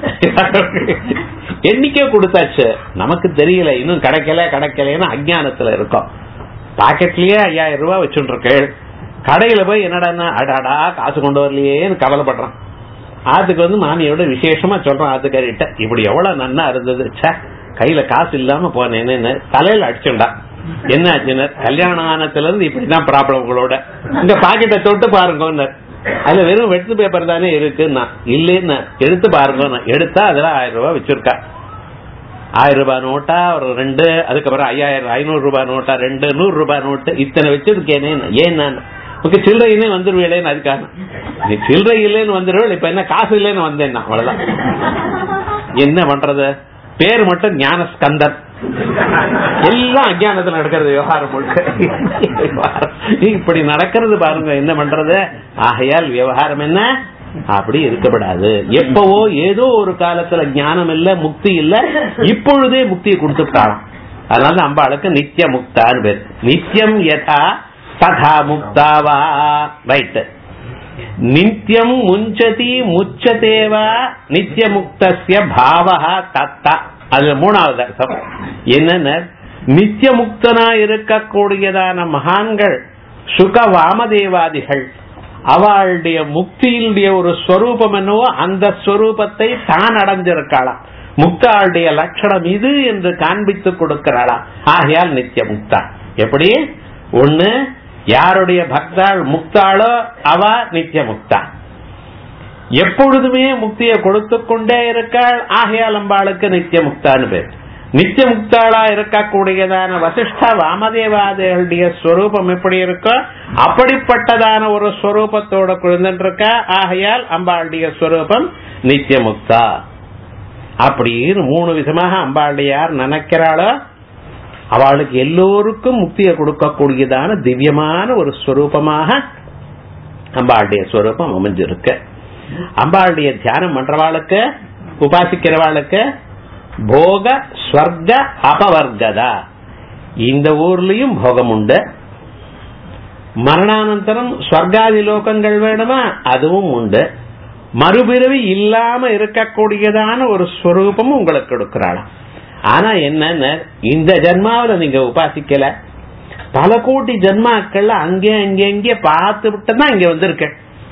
எண்ணிக்கை கொடுத்தாச்சு நமக்கு தெரியல இன்னும் கிடைக்கல கிடைக்கலன்னு அஜானத்துல இருக்கோம் பாக்கெட்லயே ஐயாயிரம் ரூபாய் வச்சுட்டு இருக்கு கடையில போய் என்னடா அடாடா காசு கொண்டு வரலையேன்னு கவலைப்படுறான் ஆத்துக்கு வந்து மாமியோட விசேஷமா சொல்றான் ஆத்துக்காரிட்ட இப்படி எவ்வளவு நன்னா இருந்தது ச்சே கையில காசு இல்லாம போனேன்னு தலையில அடிச்சுண்டா என்ன ஆச்சுன்னு கல்யாணம் ஆனத்துல இருந்து இப்படிதான் ப்ராப்ளம் உங்களோட இந்த பாக்கெட்டை தொட்டு பாருங்க அதுல வெறும் வெட்டு பேப்பர் தானே இருக்குன்னா இல்லைன்னு எடுத்து பாருங்க எடுத்தா அதுல ஆயிரம் ரூபாய் வச்சிருக்கா ஆயிரம் ரூபாய் நோட்டா ஒரு ரெண்டு அதுக்கப்புறம் ஐயாயிரம் ஐநூறு ரூபாய் நோட்டா ரெண்டு நூறு ரூபாய் நோட்டு இத்தனை வச்சிருக்கேனே ஏன் நான் உனக்கு சில்லறையிலே வந்துருவேளேன்னு அதுக்காக நீ சில்லறை இல்லைன்னு வந்துருவேள் இப்ப என்ன காசு இல்லைன்னு வந்தேன் அவ்வளவுதான் என்ன பண்றது பேர் மட்டும் ஞான ஸ்கந்தர் எல்லாம் அஜானத்துல நடக்கிறது விவகாரம் முழுக்க இப்படி நடக்கிறது பாருங்க என்ன பண்றது ஆகையால் விவகாரம் என்ன அப்படி இருக்கப்படாது எப்பவோ ஏதோ ஒரு காலத்துல ஞானம் இல்ல முக்தி இல்ல இப்பொழுதே முக்தியை கொடுத்துட்டாராம் அதனால அம்பாளுக்கு நித்திய முக்தான்னு பேர் நித்தியம் யதா ததா முக்தாவா ரைட் நித்தியம் முஞ்சதி முச்சதேவா நித்திய முக்தசிய பாவகா தத்தா அது மூணாவது அர்த்தம் என்னன்னு நித்திய முக்தனா இருக்கக்கூடியதான மகான்கள் சுக வாமதேவாதிகள் அவளுடைய முக்தியினுடைய ஒரு ஸ்வரூபம் என்னவோ அந்த ஸ்வரூபத்தை தான் அடைஞ்சிருக்காளாம் முக்தாளுடைய லட்சணம் இது என்று காண்பித்து கொடுக்கிறாளாம் ஆகையால் நித்திய முக்தா எப்படி ஒண்ணு யாருடைய பக்தாள் முக்தாளோ அவ நித்திய முக்தா எப்பொழுதுமே முக்தியை கொடுத்து கொண்டே இருக்காள் ஆகையால் அம்பாளுக்கு நித்திய முக்தான்னு பேர் நித்திய முக்தாளா இருக்கக்கூடியதான வசிஷ்ட வாமதேவாதிகளுடைய ஸ்வரூபம் எப்படி இருக்கோ அப்படிப்பட்டதான ஒரு ஸ்வரூபத்தோட குழந்தைருக்கா ஆகையால் அம்பாளுடைய ஸ்வரூபம் நித்திய முக்தா அப்படின்னு மூணு விதமாக அம்பாளுடைய யார் நினைக்கிறாளோ அவளுக்கு எல்லோருக்கும் முக்தியை கொடுக்கக்கூடியதான திவ்யமான ஒரு ஸ்வரூபமாக அம்பாளுடைய ஸ்வரூபம் அமைஞ்சிருக்கு அம்பாளுடைய தியானம் பண்றவாளுக்கு உபாசிக்கிறவாளுக்கு போக ஸ்வர்க அபவர்கதா இந்த ஊர்லயும் போகம் உண்டு மரணானந்தரம் ஸ்வர்காதி லோகங்கள் வேணுமா அதுவும் உண்டு மறுபிறவி இல்லாம இருக்கக்கூடியதான ஒரு ஸ்வரூபமும் உங்களுக்கு கொடுக்கிறாளாம் ஆனா என்னன்னு இந்த ஜென்மாவில நீங்க உபாசிக்கல பல கோடி ஜென்மாக்கள்ல அங்கே அங்கே அங்கே பார்த்து விட்டுதான் இங்க வந்திருக்க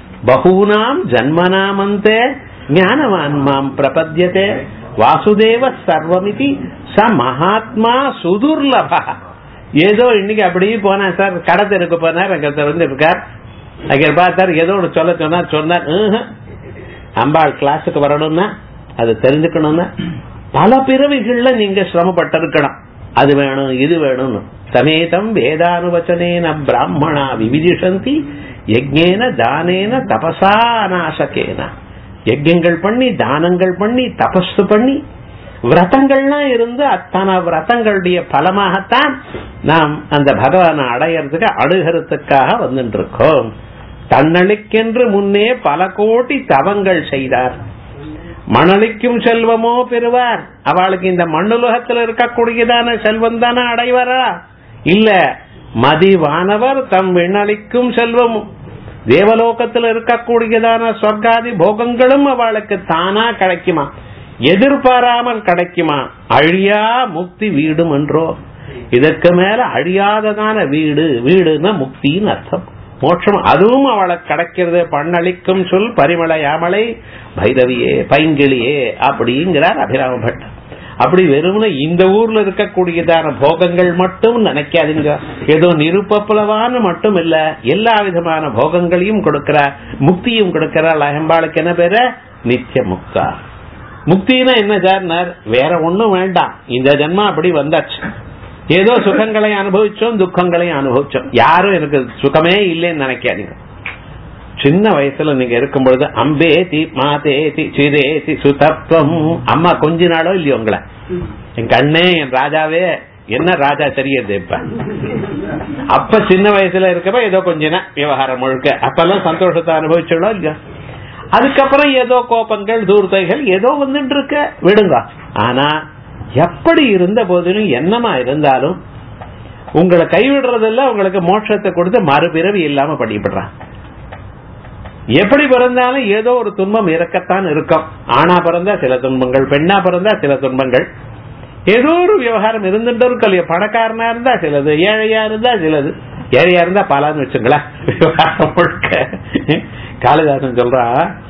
பகூனாம் ஜன்மனாமந்தே ஞானவான் மாம் பிரபத்தியதே வாசுதேவ சர்வமிதி ச மகாத்மா சுதுர்லபா ஏதோ இன்னைக்கு அப்படியே போனா சார் கடை தெருக்கு போனார் அங்க வந்து இருக்கார் அங்க பார்த்தார் ஏதோ ஒன்று சொல்ல சொன்னார் சொன்னார் "ம்ஹும். அம்பாள் கிளாஸுக்கு வரணும்னா அது தெரிஞ்சுக்கணும்னா பல பிறவிகள்ல நீங்க சிரமப்பட்டிருக்கணும் அது வேணும் இது வேணும்னு சமேதம் வேதானுவச்சனேன பிராமணா விவிதிஷந்தி யஜ்ஞேன தானேன தபசா நாசகேன யஜ்யங்கள் பண்ணி தானங்கள் பண்ணி தபஸ் பண்ணி விரதங்கள்லாம் இருந்து அத்தனை விரதங்களுடைய பலமாகத்தான் நாம் அந்த பகவானை அடையறதுக்கு அணுகிறதுக்காக வந்துட்டு இருக்கோம் தன்னளிக்கென்று முன்னே பல கோடி தவங்கள் செய்தார் மணலிக்கும் செல்வமோ பெறுவார் அவளுக்கு இந்த மண்ணுலகத்தில் இருக்கக்கூடியதான செல்வம் தானே அடைவாரா இல்ல மதிவானவர் தம் விண்ணளிக்கும் செல்வமும் தேவலோகத்தில் இருக்கக்கூடியதான சொர்க்காதி போகங்களும் அவளுக்கு தானா கிடைக்குமா எதிர்பாராமல் கிடைக்குமா அழியா முக்தி வீடும் என்றோ இதற்கு மேல அழியாததான வீடு வீடுன்னா முக்தின்னு அர்த்தம் மோட்சம் அதுவும் அவளுக்கு கிடைக்கிறது பண்ணளிக்கும் சொல் பரிமள யாமலை பைரவியே பைங்கிளியே அப்படிங்கிறார் அபிராம பட்டர் அப்படி வெறுமனே இந்த ஊர்ல இருக்கக்கூடியதான போகங்கள் மட்டும் நினைக்காதீங்க ஏதோ நிருப்பப்புலவான மட்டும் இல்ல எல்லா விதமான போகங்களையும் கொடுக்கிறார் முக்தியும் கொடுக்கிறார் அகம்பாளுக்கு என்ன பேரு நித்திய முக்தா முக்தினா என்ன சார் வேற ஒண்ணும் வேண்டாம் இந்த ஜென்மா அப்படி வந்தாச்சு ஏதோ சுகங்களை அனுபவிச்சோம் துக்கங்களையும் அனுபவிச்சோம் யாரும் எனக்கு சுகமே இல்லைன்னு நினைக்காதீங்க சின்ன வயசுல நீங்க இருக்கும் பொழுது அம்பே தி மாதே தி சிதே தி சுதத்வம் அம்மா கொஞ்ச நாளோ இல்லையோ உங்களை என் கண்ணே என் ராஜாவே என்ன ராஜா தெரியறது இப்ப அப்ப சின்ன வயசுல இருக்கப்ப ஏதோ கொஞ்ச நாள் விவகாரம் முழுக்க அப்பெல்லாம் சந்தோஷத்தை அனுபவிச்சோளோ இல்லையோ அதுக்கப்புறம் ஏதோ கோபங்கள் தூர்த்தைகள் ஏதோ வந்துட்டு இருக்க விடுங்க ஆனா எப்படி இருந்த போதிலும் என்னமா இருந்தாலும் உங்களை கைவிடுறதெல்லாம் உங்களுக்கு மோட்சத்தை கொடுத்து மறுபிறவி இல்லாம படிப்படுறான் எப்படி பிறந்தாலும் ஏதோ ஒரு துன்பம் இருக்கத்தான் இருக்கும் ஆணா பிறந்தா சில துன்பங்கள் பெண்ணா பிறந்தா சில துன்பங்கள் ஏதோ ஒரு விவகாரம் இருந்துட்டு இருக்கும் இல்லையா பணக்காரனா இருந்தா சிலது ஏழையா இருந்தா சிலது ஏழையா இருந்தா பலான்னு வச்சுங்களேன் விவகாரம் முழுக்க காளிதாசன் சொல்றா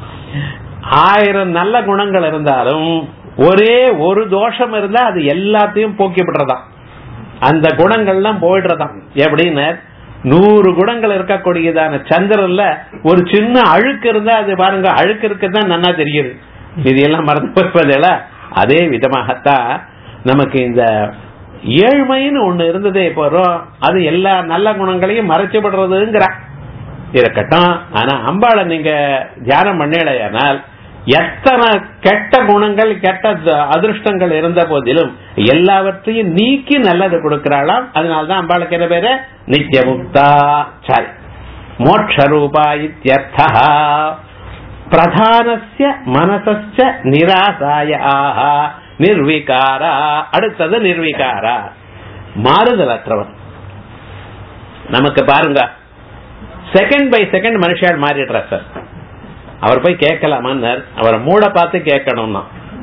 ஆயிரம் நல்ல குணங்கள் இருந்தாலும் ஒரே ஒரு தோஷம் இருந்தா அது எல்லாத்தையும் போக்கிவிடுறதாம் அந்த குணங்கள்லாம் போயிடுறதாம் எப்படின்னு நூறு குணங்கள் இருக்கக்கூடியதான சந்திரன்ல ஒரு சின்ன அழுக்கு இருந்தா அது பாருங்க அழுக்கு இருக்குதான் நன்னா தெரியுது இது எல்லாம் மறந்து போய்ப்பதில்ல அதே விதமாகத்தான் நமக்கு இந்த ஏழ்மைன்னு ஒண்ணு இருந்ததே போறோம் அது எல்லா நல்ல குணங்களையும் மறைச்சு விடுறதுங்கிற இருக்கட்டும் ஆனா அம்பாளை நீங்க தியானம் பண்ணலையானால் எத்தனை கெட்ட குணங்கள் கெட்ட அதிருஷ்டங்கள் இருந்த போதிலும் எல்லாவற்றையும் நீக்கி நல்லது கொடுக்கிறாளாம் அதனால்தான் அம்பாளுக்கு என்ன பேரு நித்தியமுக்தா சரி மோட்சரூபா இத்தியர்த்தா பிரதானஸ்ய மனசஸ்ய நிராசாய ஆஹா நிர்விகாரா அடுத்தது நிர்விகாரா மாறுதலற்றவன் நமக்கு பாருங்க செகண்ட் பை செகண்ட் மனுஷால் மாறிடுற சார் அவர் போய் கேட்கலாமான்னார் அவரை மூட பார்த்து கேட்கணும்னா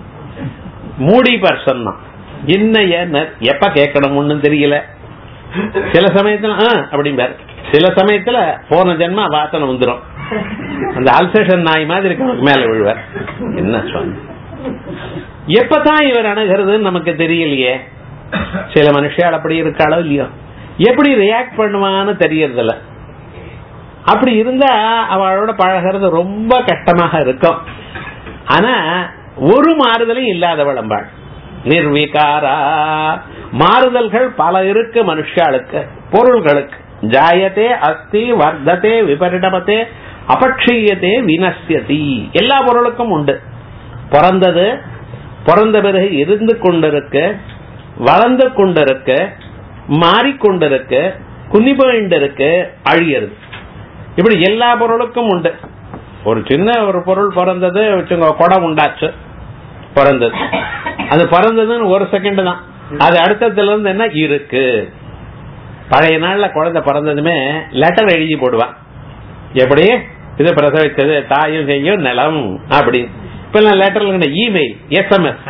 மூடி பர்சன் தான் என்ன ஏன்னர் எப்ப கேட்கணும்னு தெரியல சில சமயத்துல ஆ அப்படிம்பார் சில சமயத்துல போன ஜென்மா வாசனை வந்துடும் அந்த அல்சேஷன் நாய் மாதிரி இருக்கவனுக்கு மேல விழுவார் என்ன சுவாமி எப்பதான் இவர் அணுகிறதுன்னு நமக்கு தெரியலையே சில மனுஷால் அப்படி இருக்காளோ இல்லையோ எப்படி ரியாக்ட் பண்ணுவான்னு தெரியறதில்ல அப்படி இருந்தா அவளோட பழகிறது ரொம்ப கஷ்டமாக இருக்கும் ஆனா ஒரு மாறுதலும் இல்லாதவள் அம்பாள் நிர்விகாரா மாறுதல்கள் பல இருக்கு மனுஷாளுக்கு பொருள்களுக்கு ஜாயத்தே அஸ்தி வர்த்ததே விபரிடமத்தே அபட்சியத்தே வினசியதி எல்லா பொருளுக்கும் உண்டு பிறந்தது பிறந்த பிறகு இருந்து கொண்டிருக்கு வளர்ந்து கொண்டிருக்கு மாறிக்கொண்டிருக்கு குனி போயிண்டிருக்கு அழியறது இப்படி எல்லா பொருளுக்கும் உண்டு ஒரு சின்ன ஒரு பொருள் பிறந்தது வச்சுங்க குடம் உண்டாச்சு பிறந்தது அது பிறந்ததுன்னு ஒரு செகண்ட் தான் அது அடுத்ததுல இருந்து என்ன இருக்கு பழைய நாள்ல குழந்தை பிறந்ததுமே லெட்டர் எழுதி போடுவான் எப்படி இது பிரசவித்தது தாயும் செய்யும் நிலம் அப்படி இப்ப லெட்டர்ல இமெயில் எஸ்எம்எஸ்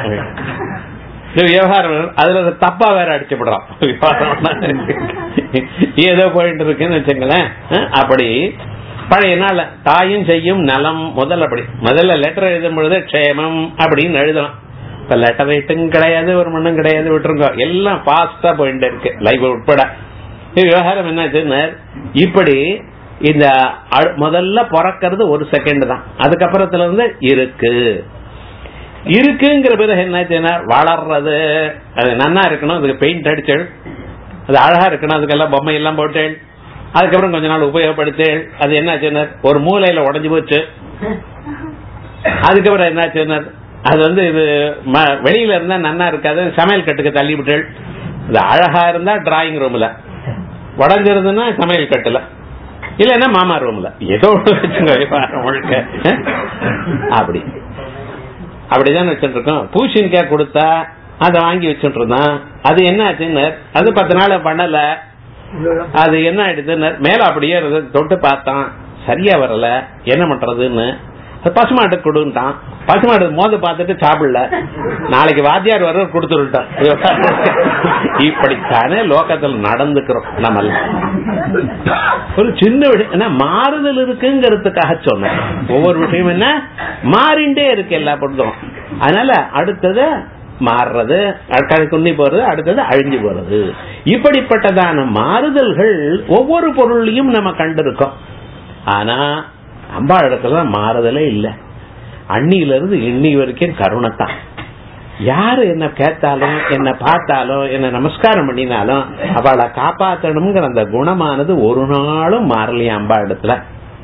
விவகாரம் அதுல தப்பா வேற அடிச்சு விடுறான் ஏதோ போயிட்டு இருக்குன்னு வச்சுங்களேன் அப்படி பழைய நாள் தாயும் செய்யும் நலம் முதல்ல அப்படி முதல்ல லெட்டர் எழுதும் பொழுது க்ஷேமம் அப்படின்னு எழுதலாம் இப்ப லெட்டர் ரைட்டும் கிடையாது ஒரு மண்ணும் கிடையாது விட்டுருங்க எல்லாம் பாஸ்டா போயிட்டு இருக்கு லைஃப் உட்பட விவகாரம் என்னாச்சுன்னு இப்படி இந்த முதல்ல பிறக்கிறது ஒரு செகண்ட் தான் அதுக்கப்புறத்துல இருந்து இருக்கு இருக்குங்கிற பிறகு என்னாச்சுன்னா வளர்றது அது நன்னா இருக்கணும் அதுக்கு பெயிண்ட் அடிச்சல் அது அழகா இருக்கணும் அதுக்கெல்லாம் பொம்மை எல்லாம் போட்டேன் அதுக்கப்புறம் கொஞ்ச நாள் உபயோகப்படுத்தேன் அது என்னாச்சுன்னா ஒரு மூலையில உடஞ்சு போச்சு அதுக்கப்புறம் என்னாச்சுன்னா அது வந்து இது வெளியில இருந்தா நன்னா இருக்காது சமையல் கட்டுக்கு தள்ளி விட்டேன் அது அழகா இருந்தா டிராயிங் ரூம்ல உடஞ்சிருந்ததுன்னா சமையல் கட்டுல இல்லன்னா மாமா ரூம்ல ஏதோ முழுக்க அப்படி அப்படிதான் வச்சுட்டு இருக்கோம் பூசணிக்காய் கொடுத்தா அதை வாங்கி வச்சுட்டு இருந்தான் அது என்ன ஆச்சுன்னு அது பத்து நாள் பண்ணல அது என்ன ஆயிடுதுன்னு மேல அப்படியே தொட்டு பார்த்தான் சரியா வரல என்ன பண்றதுன்னு பசுமாட்டு கொடுன்ட்டான் பசுமாடு மோத பார்த்துட்டு சாப்பிடல நாளைக்கு வாத்தியார் வர கொடுத்துருட்டான் இப்படித்தானே லோகத்தில் நடந்துக்கிறோம் நம்ம ஒரு சின்ன விஷயம் மாறுதல் இருக்குங்கிறதுக்காக சொன்னேன் ஒவ்வொரு விஷயம் என்ன மாறிண்டே இருக்கு எல்லா பொருளும் அதனால அடுத்தது மாறுறது குன்னி போறது அடுத்தது அழிஞ்சு போறது இப்படிப்பட்டதான மாறுதல்கள் ஒவ்வொரு பொருளையும் நம்ம கண்டிருக்கோம் ஆனா அம்பாள் இடத்துல மாறுதலே இல்லை அன்னியில இருந்து இன்னி வரைக்கும் கருணைத்தான் யாரு என்ன கேட்டாலும் என்ன பார்த்தாலும் என்ன நமஸ்காரம் பண்ணினாலும் அவளை காப்பாற்றணுங்கிற அந்த குணமானது ஒரு நாளும் மாறலையா அம்பா இடத்துல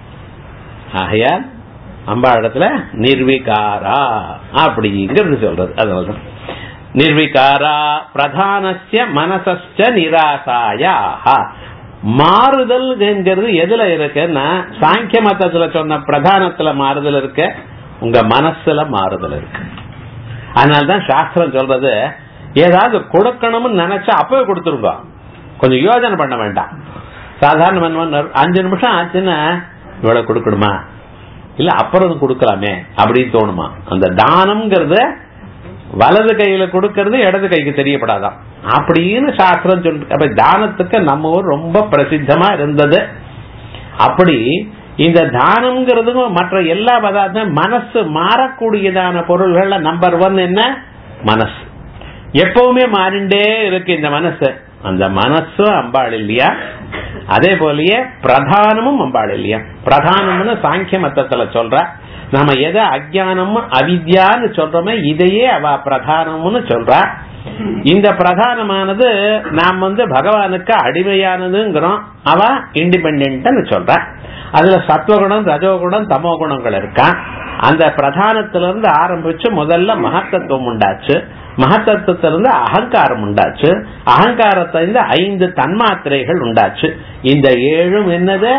ஆகையால் அம்பா இடத்துல நிர்விகாரா அப்படிங்கிறது சொல்றது அதனால்தான் நிர்விகாரா பிரதானஸ்ய மனசஸ்ய நிராசாயாக மாறுதல் என்கிறது எதுல இருக்குன்னா சாங்கிய மதத்துல சொன்ன பிரதானத்துல மாறுதல் இருக்கு உங்க மனசுல மாறுதல் இருக்கு அதனால்தான் சாஸ்திரம் சொல்றது ஏதாவது கொடுக்கணும்னு நினைச்சா அப்பவே கொடுத்துருங்க கொஞ்சம் யோஜனை பண்ண வேண்டாம் சாதாரண அஞ்சு நிமிஷம் ஆச்சுன்னா இவ்வளவு கொடுக்கணுமா இல்ல அப்புறம் கொடுக்கலாமே அப்படின்னு தோணுமா அந்த தானம்ங்கிறத வலது கையில கொடுக்கறது இடது கைக்கு தெரியப்படாதான் அப்படின்னு சாஸ்திரம் சொல்லிட்டு அப்ப தானத்துக்கு நம்ம ஊர் ரொம்ப பிரசித்தமா இருந்தது அப்படி இந்த தானம்ங்கிறதுக்கும் மற்ற எல்லா பதார்த்தம் மனசு மாறக்கூடியதான பொருள்கள்ல நம்பர் ஒன் என்ன மனசு எப்பவுமே மாறிண்டே இருக்கு இந்த மனசு அந்த மனசும் அம்பாள் இல்லையா அதே போலயே பிரதானமும் அம்பாள் இல்லையா பிரதானம்னு சாங்கிய மத்தத்துல சொல்ற நாம எதை அஜானம் அவித்யான்னு சொல்றோமே இதையே அவ பிரதானம்னு சொல்றா இந்த பிரதானமானது நாம் வந்து பகவானுக்கு அடிமையானதுங்கிறோம் அவ இண்டிபெண்ட் சொல்ற அதுல சத்வகுணம் ரஜோகுணம் தமோ குணங்கள் இருக்கா அந்த பிரதானத்திலிருந்து ஆரம்பிச்சு முதல்ல மகத்தத்துவம் உண்டாச்சு மகத்தத்துவத்திலிருந்து அகங்காரம் உண்டாச்சு அகங்காரத்திலிருந்து ஐந்து தன்மாத்திரைகள் உண்டாச்சு இந்த ஏழும் என்னது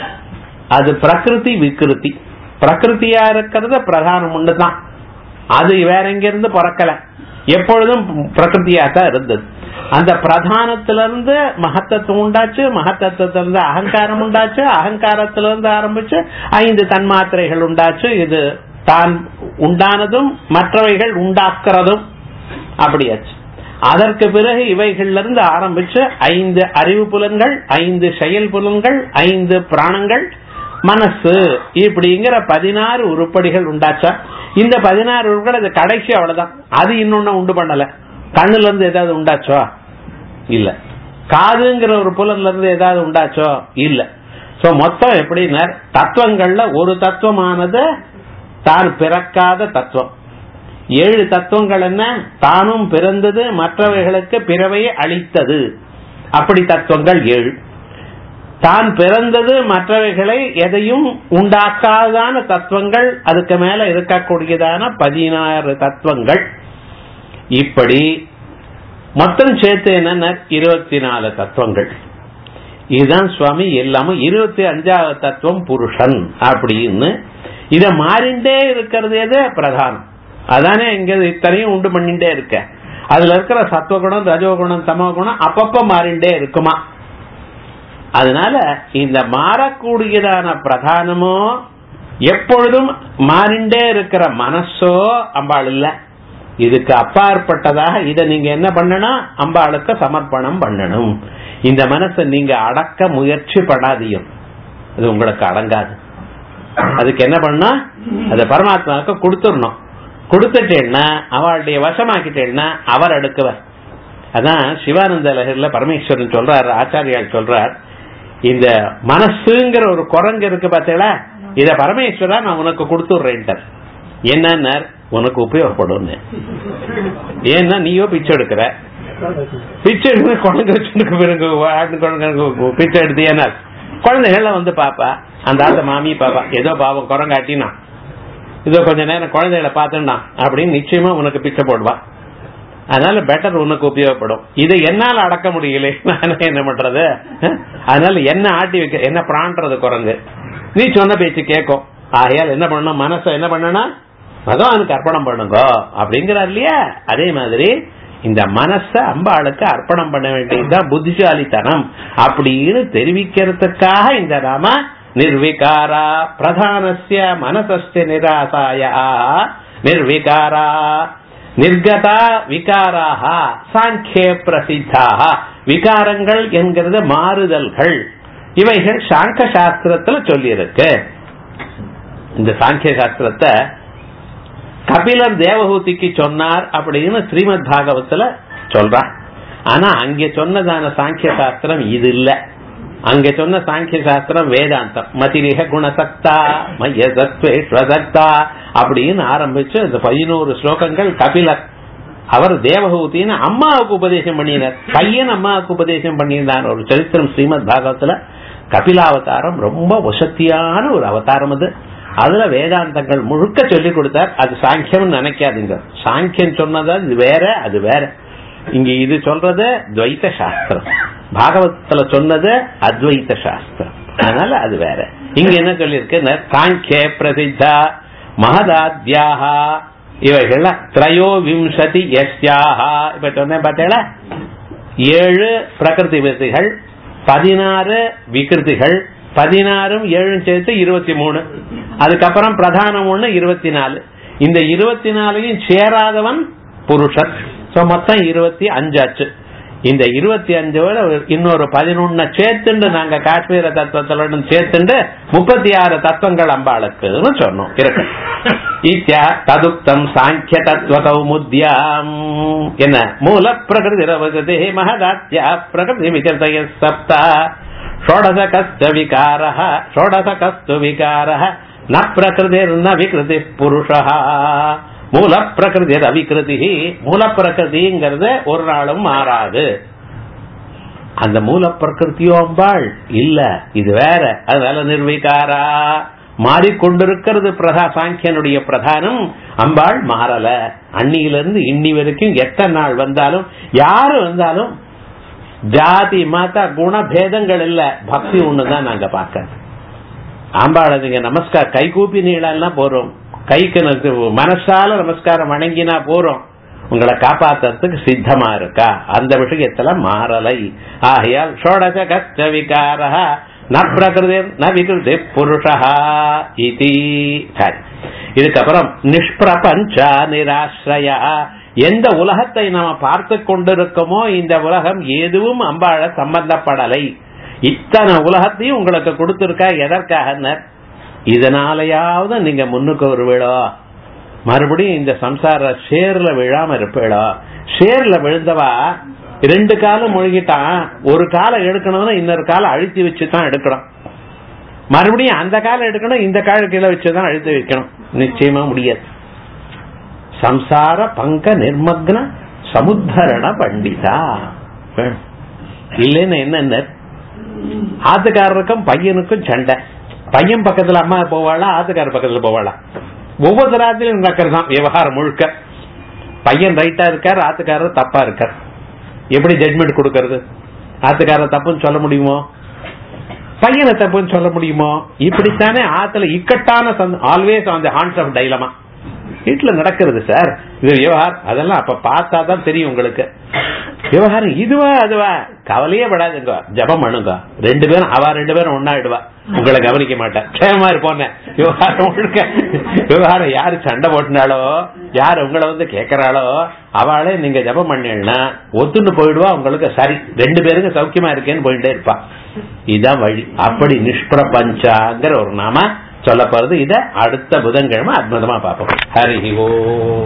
அது பிரகிருதி விக்கிருதி பிரகிருதியா இருக்கிறது பிரதானம் ஒண்ணுதான் அது வேற எங்கிருந்து பிறக்கல எப்பொழுதும் பிரகிருதியா தான் இருந்தது அந்த பிரதானத்திலிருந்து மகத்தத்துவம் உண்டாச்சு மகத்தத்துவத்திலிருந்து அகங்காரம் உண்டாச்சு அகங்காரத்திலிருந்து ஆரம்பிச்சு ஐந்து தன்மாத்திரைகள் உண்டாச்சு இது தான் உண்டானதும் மற்றவைகள் உண்டாக்குறதும் அப்படியாச்சு அதற்கு பிறகு இவைகள்ல இருந்து ஆரம்பிச்சு ஐந்து அறிவு புலன்கள் ஐந்து செயல் புலன்கள் ஐந்து பிராணங்கள் மனசு இப்படிங்கிற பதினாறு உருப்படிகள் உண்டாச்சா இந்த பதினாறு உருப்படி அது கடைசி அவ்வளவுதான் அது இன்னொன்னு உண்டு பண்ணல கண்ணுல இருந்து ஏதாவது உண்டாச்சோ இல்ல காதுங்கிற ஒரு புலன்ல இருந்து ஏதாவது உண்டாச்சோ இல்ல சோ மொத்தம் எப்படின்னா தத்துவங்கள்ல ஒரு தத்துவமானது தான் பிறக்காத தத்துவம் ஏழு தத்துவங்கள் என்ன தானும் பிறந்தது மற்றவைகளுக்கு பிறவையை அளித்தது அப்படி தத்துவங்கள் ஏழு தான் பிறந்தது மற்றவைகளை எதையும் உண்டாக்காதான தத்துவங்கள் அதுக்கு மேல இருக்கக்கூடியதான பதினாறு தத்துவங்கள் இப்படி மொத்தம் சேர்த்து என்னன்னா இருபத்தி நாலு தத்துவங்கள் இதுதான் சுவாமி எல்லாமே இருபத்தி அஞ்சாவது தத்துவம் புருஷன் அப்படின்னு இத மாறிண்டே இருக்கிறது எது பிரதானம் அதானே இங்க இத்தனையும் உண்டு பண்ணிட்டே இருக்க அதுல இருக்கிற சத்துவகுணம் ரஜோகுணம் தமோகுணம் அப்பப்ப மாறிண்டே இருக்குமா அதனால இந்த மாறக்கூடியதான பிரதானமோ எப்பொழுதும் மாறிண்டே இருக்கிற மனசோ அம்பாள் இல்ல இதுக்கு அப்பாற்பட்டதாக இதை நீங்க என்ன பண்ணணும் அம்பாளுக்கு சமர்ப்பணம் பண்ணணும் இந்த மனசை நீங்க அடக்க முயற்சி படாதியும் அது உங்களுக்கு அடங்காது அதுக்கு என்ன பண்ணா அதை பரமாத்மாவுக்கு கொடுத்துடணும் கொடுத்துட்டேன்னா அவளுடைய வசமாக்கிட்டேன்னா அவர் அடுக்குவர் அதான் சிவானந்த லகர்ல பரமேஸ்வரன் சொல்றார் ஆச்சாரியால் சொல்றார் இந்த மனசுங்கிற ஒரு குரங்கு இருக்கு பார்த்தீங்களா இத பரமேஸ்வரா நான் உனக்கு கொடுத்துடுறேன்ட்டார் என்னன்னா உனக்கு உபயோகப்படும் ஏன்னா நீயோ பிச்சை எடுக்கிற பிச்சை எடுக்கிற குழந்தை வச்சுருக்கு பிறகு ஆட்டு குழந்தை பிச்சை எடுத்தியனா குழந்தைகள்லாம் வந்து பாப்பா அந்த ஆத்த மாமி பாப்பா ஏதோ பாவம் குரங்காட்டினா இதோ கொஞ்ச நேரம் குழந்தைகளை பார்த்துனா அப்படின்னு நிச்சயமா உனக்கு பிச்சை போடுவா அதனால பெட்டர் உனக்கு உபயோகப்படும் இதை என்னால அடக்க முடியல நான் என்ன பண்றது அதனால என்ன ஆட்டி வைக்க என்ன பிராண்றது குரங்கு நீ சொன்ன பேச்சு கேட்கும் ஆகையால் என்ன பண்ணணும் மனசை என்ன பண்ணணும் பகவானுக்கு அர்ப்பணம் பண்ணுங்க அப்படிங்கிறார் இல்லையா அதே மாதிரி இந்த மனச அம்பாளுக்கு அர்ப்பணம் பண்ண வேண்டியதுதான் புத்திசாலித்தனம் அப்படின்னு தெரிவிக்கிறதுக்காக இந்த நாம நிர்விகாரா பிரதானசிய மனசஸ்ய நிராசாய நிர்விகாரா நிர்கதா விகாராக சாங்கிய பிரசித்தாக விகாரங்கள் என்கிறது மாறுதல்கள் இவைகள் சாங்க சாஸ்திரத்துல சொல்லியிருக்கு இந்த சாங்கிய சாஸ்திரத்தை கபிலர் தேவஹூதிக்கு சொன்னார் அப்படின்னு ஸ்ரீமத் பாகவத்துல சொல்றான் ஆனா அங்க சொன்னதான சாங்கிய சாஸ்திரம் இது இல்ல அங்க சொன்ன சாங்கிய சாஸ்திரம் வேதாந்தம் மதிரிக குணசக்தா மைய சத்வேஸ்வசக்தா அப்படின்னு ஆரம்பிச்சு இந்த பதினோரு ஸ்லோகங்கள் கபிலர் அவர் தேவஹூத்தின்னு அம்மாவுக்கு உபதேசம் பண்ணினார் பையன் அம்மாவுக்கு உபதேசம் பண்ணியிருந்தார் ஒரு சரித்திரம் ஸ்ரீமத் பாகவத்துல கபிலாவதாரம் ரொம்ப வசத்தியான ஒரு அவதாரம் அது அதுல வேதாந்தங்கள் முழுக்க சொல்லி கொடுத்தார் அது சாங்கியம் நினைக்காதுங்க சாங்கியம் சொன்னது இது வேற அது வேற இங்க இது சொல்றது துவைத்த சாஸ்திரம் பாகவத்துல சொன்னது அத்வைத்த சாஸ்திரம் அதனால அது வேற இங்க என்ன சொல்லியிருக்கு சாங்கிய பிரசித்தா மகதாத்யாகா இவைகள் திரையோ விம்சதி எஸ்யாகா இப்ப சொன்னேன் பார்த்தீங்களா ஏழு பிரகிருதி விருத்திகள் பதினாறு விகிருதிகள் பதினாறும் ஏழும் சேர்த்து இருபத்தி மூணு அதுக்கப்புறம் பிரதானம் ஒண்ணு இருபத்தி நாலு இந்த இருபத்தி நாலையும் சேராதவன் புருஷன் சோ மொத்தம் இருபத்தி அஞ்சாச்சு இந்த இருபத்தி அஞ்சோட இன்னொரு பதினொன்னு சேர்த்துண்டு நாங்க காஷ்மீர தத்துவத்துல சேர்த்துண்டு முப்பத்தி ஆறு தத்துவங்கள் அம்பாளுக்குன்னு சொன்னோம் இருக்கு இத்யா ததுக்தம் சாங்கிய தத்துவ கௌமுத்யாம் என்ன மூல பிரகிருதி ரவகதே மகதாத்யா பிரகிருதி விகதய சப்தா ஷோடச கஸ்த விகார ஷோடச கஸ்து விகார ந பிரகிருதிர்ன விகிருதி புருஷா மூல பிரகிருதி அவிகிருதி மூல பிரகிருதிங்கிறது ஒரு நாளும் மாறாது அந்த மூல பிரகிருத்தியோ அம்பாள் இல்ல இது வேற அதனால நிர்விகாரா மாறிக்கொண்டிருக்கிறது பிரதா சாங்கியனுடைய பிரதானம் அம்பாள் மாறல அன்னியிலிருந்து இன்னி வரைக்கும் எத்தனை நாள் வந்தாலும் யாரு வந்தாலும் ஜாதி மத குண பேதங்கள் இல்ல பக்தி ஒண்ணுதான் நாங்க பார்க்க ஆம்பாளை நீங்க நமஸ்கார் கை கூப்பி நீளம்லாம் போறோம் கைக்கு மனசால நமஸ்காரம் வணங்கினா போறோம் உங்களை காப்பாத்துறதுக்கு சித்தமா இருக்கா அந்த விஷயத்துல மாறலை ஆகையால் ஷோடச கஷ்ட விகார ந பிரகிருதி ந விகிருதி புருஷா இது சரி இதுக்கப்புறம் நிஷ்பிரபஞ்ச நிராசிரயா எந்த உலகத்தை நாம பார்த்து கொண்டிருக்கோமோ இந்த உலகம் எதுவும் அம்பாழ சம்பந்தப்படலை இத்தனை உலகத்தையும் உங்களுக்கு கொடுத்திருக்கா எதற்காக இதனாலயாவது நீங்க முன்னுக்கு வருவீளோ மறுபடியும் இந்த சம்சார ஷேர்ல விழாம இருப்பீளோ ஷேர்ல விழுந்தவா ரெண்டு காலம் முழுகிட்டான் ஒரு காலம் எடுக்கணும்னா இன்னொரு காலம் அழுத்தி வச்சுதான் எடுக்கணும் மறுபடியும் அந்த காலம் எடுக்கணும் இந்த கால கீழே வச்சுதான் அழுத்தி வைக்கணும் நிச்சயமா முடியாது சம்சார பங்க நிர்மக்ன சமுத்தரண பண்டிதா இல்லைன்னு என்ன ஆத்துக்காரருக்கும் பையனுக்கும் சண்டை பையன் பக்கத்துல அம்மா போவாளா ஆத்துக்கார பக்கத்துல போவாளா ஒவ்வொரு ராத்திரியும் நடக்கிறது தான் விவகாரம் முழுக்க பையன் ரைட்டா இருக்கார் ஆத்துக்காரர் தப்பா இருக்கார் எப்படி ஜட்மெண்ட் கொடுக்கறது ஆத்துக்காரர் தப்புன்னு சொல்ல முடியுமோ பையனை தப்புன்னு சொல்ல முடியுமோ இப்படித்தானே ஆத்துல இக்கட்டான always on the horns of dilemma வீட்டுல நடக்கிறது சார் இது விவகாரம் அதெல்லாம் அப்ப பார்த்தா தான் தெரியும் உங்களுக்கு விவகாரம் இதுவா அதுவா கவலையே படாதுங்க ஜபம் பண்ணுங்க ரெண்டு பேரும் அவ ரெண்டு பேரும் ஒன்னாயிடுவா உங்களை கவனிக்க மாட்டேன் க்ஷேமா இருப்போன்னு விவகாரம் முழுக்க விவகாரம் யாரு சண்டை போட்டினாலோ யார் உங்களை வந்து கேக்குறாளோ அவளே நீங்க ஜபம் பண்ணீங்கன்னா ஒத்துன்னு போயிடுவா உங்களுக்கு சரி ரெண்டு பேருக்கு சௌக்கியமா இருக்கேன்னு போயிட்டே இருப்பா இதுதான் வழி அப்படி நிஷ்பிரபஞ்சாங்கிற ஒரு நாம சொல்ல போறது இத அடுத்த புதன்கிழமை அற்புதமா பார்ப்போம் ஹரி ஓ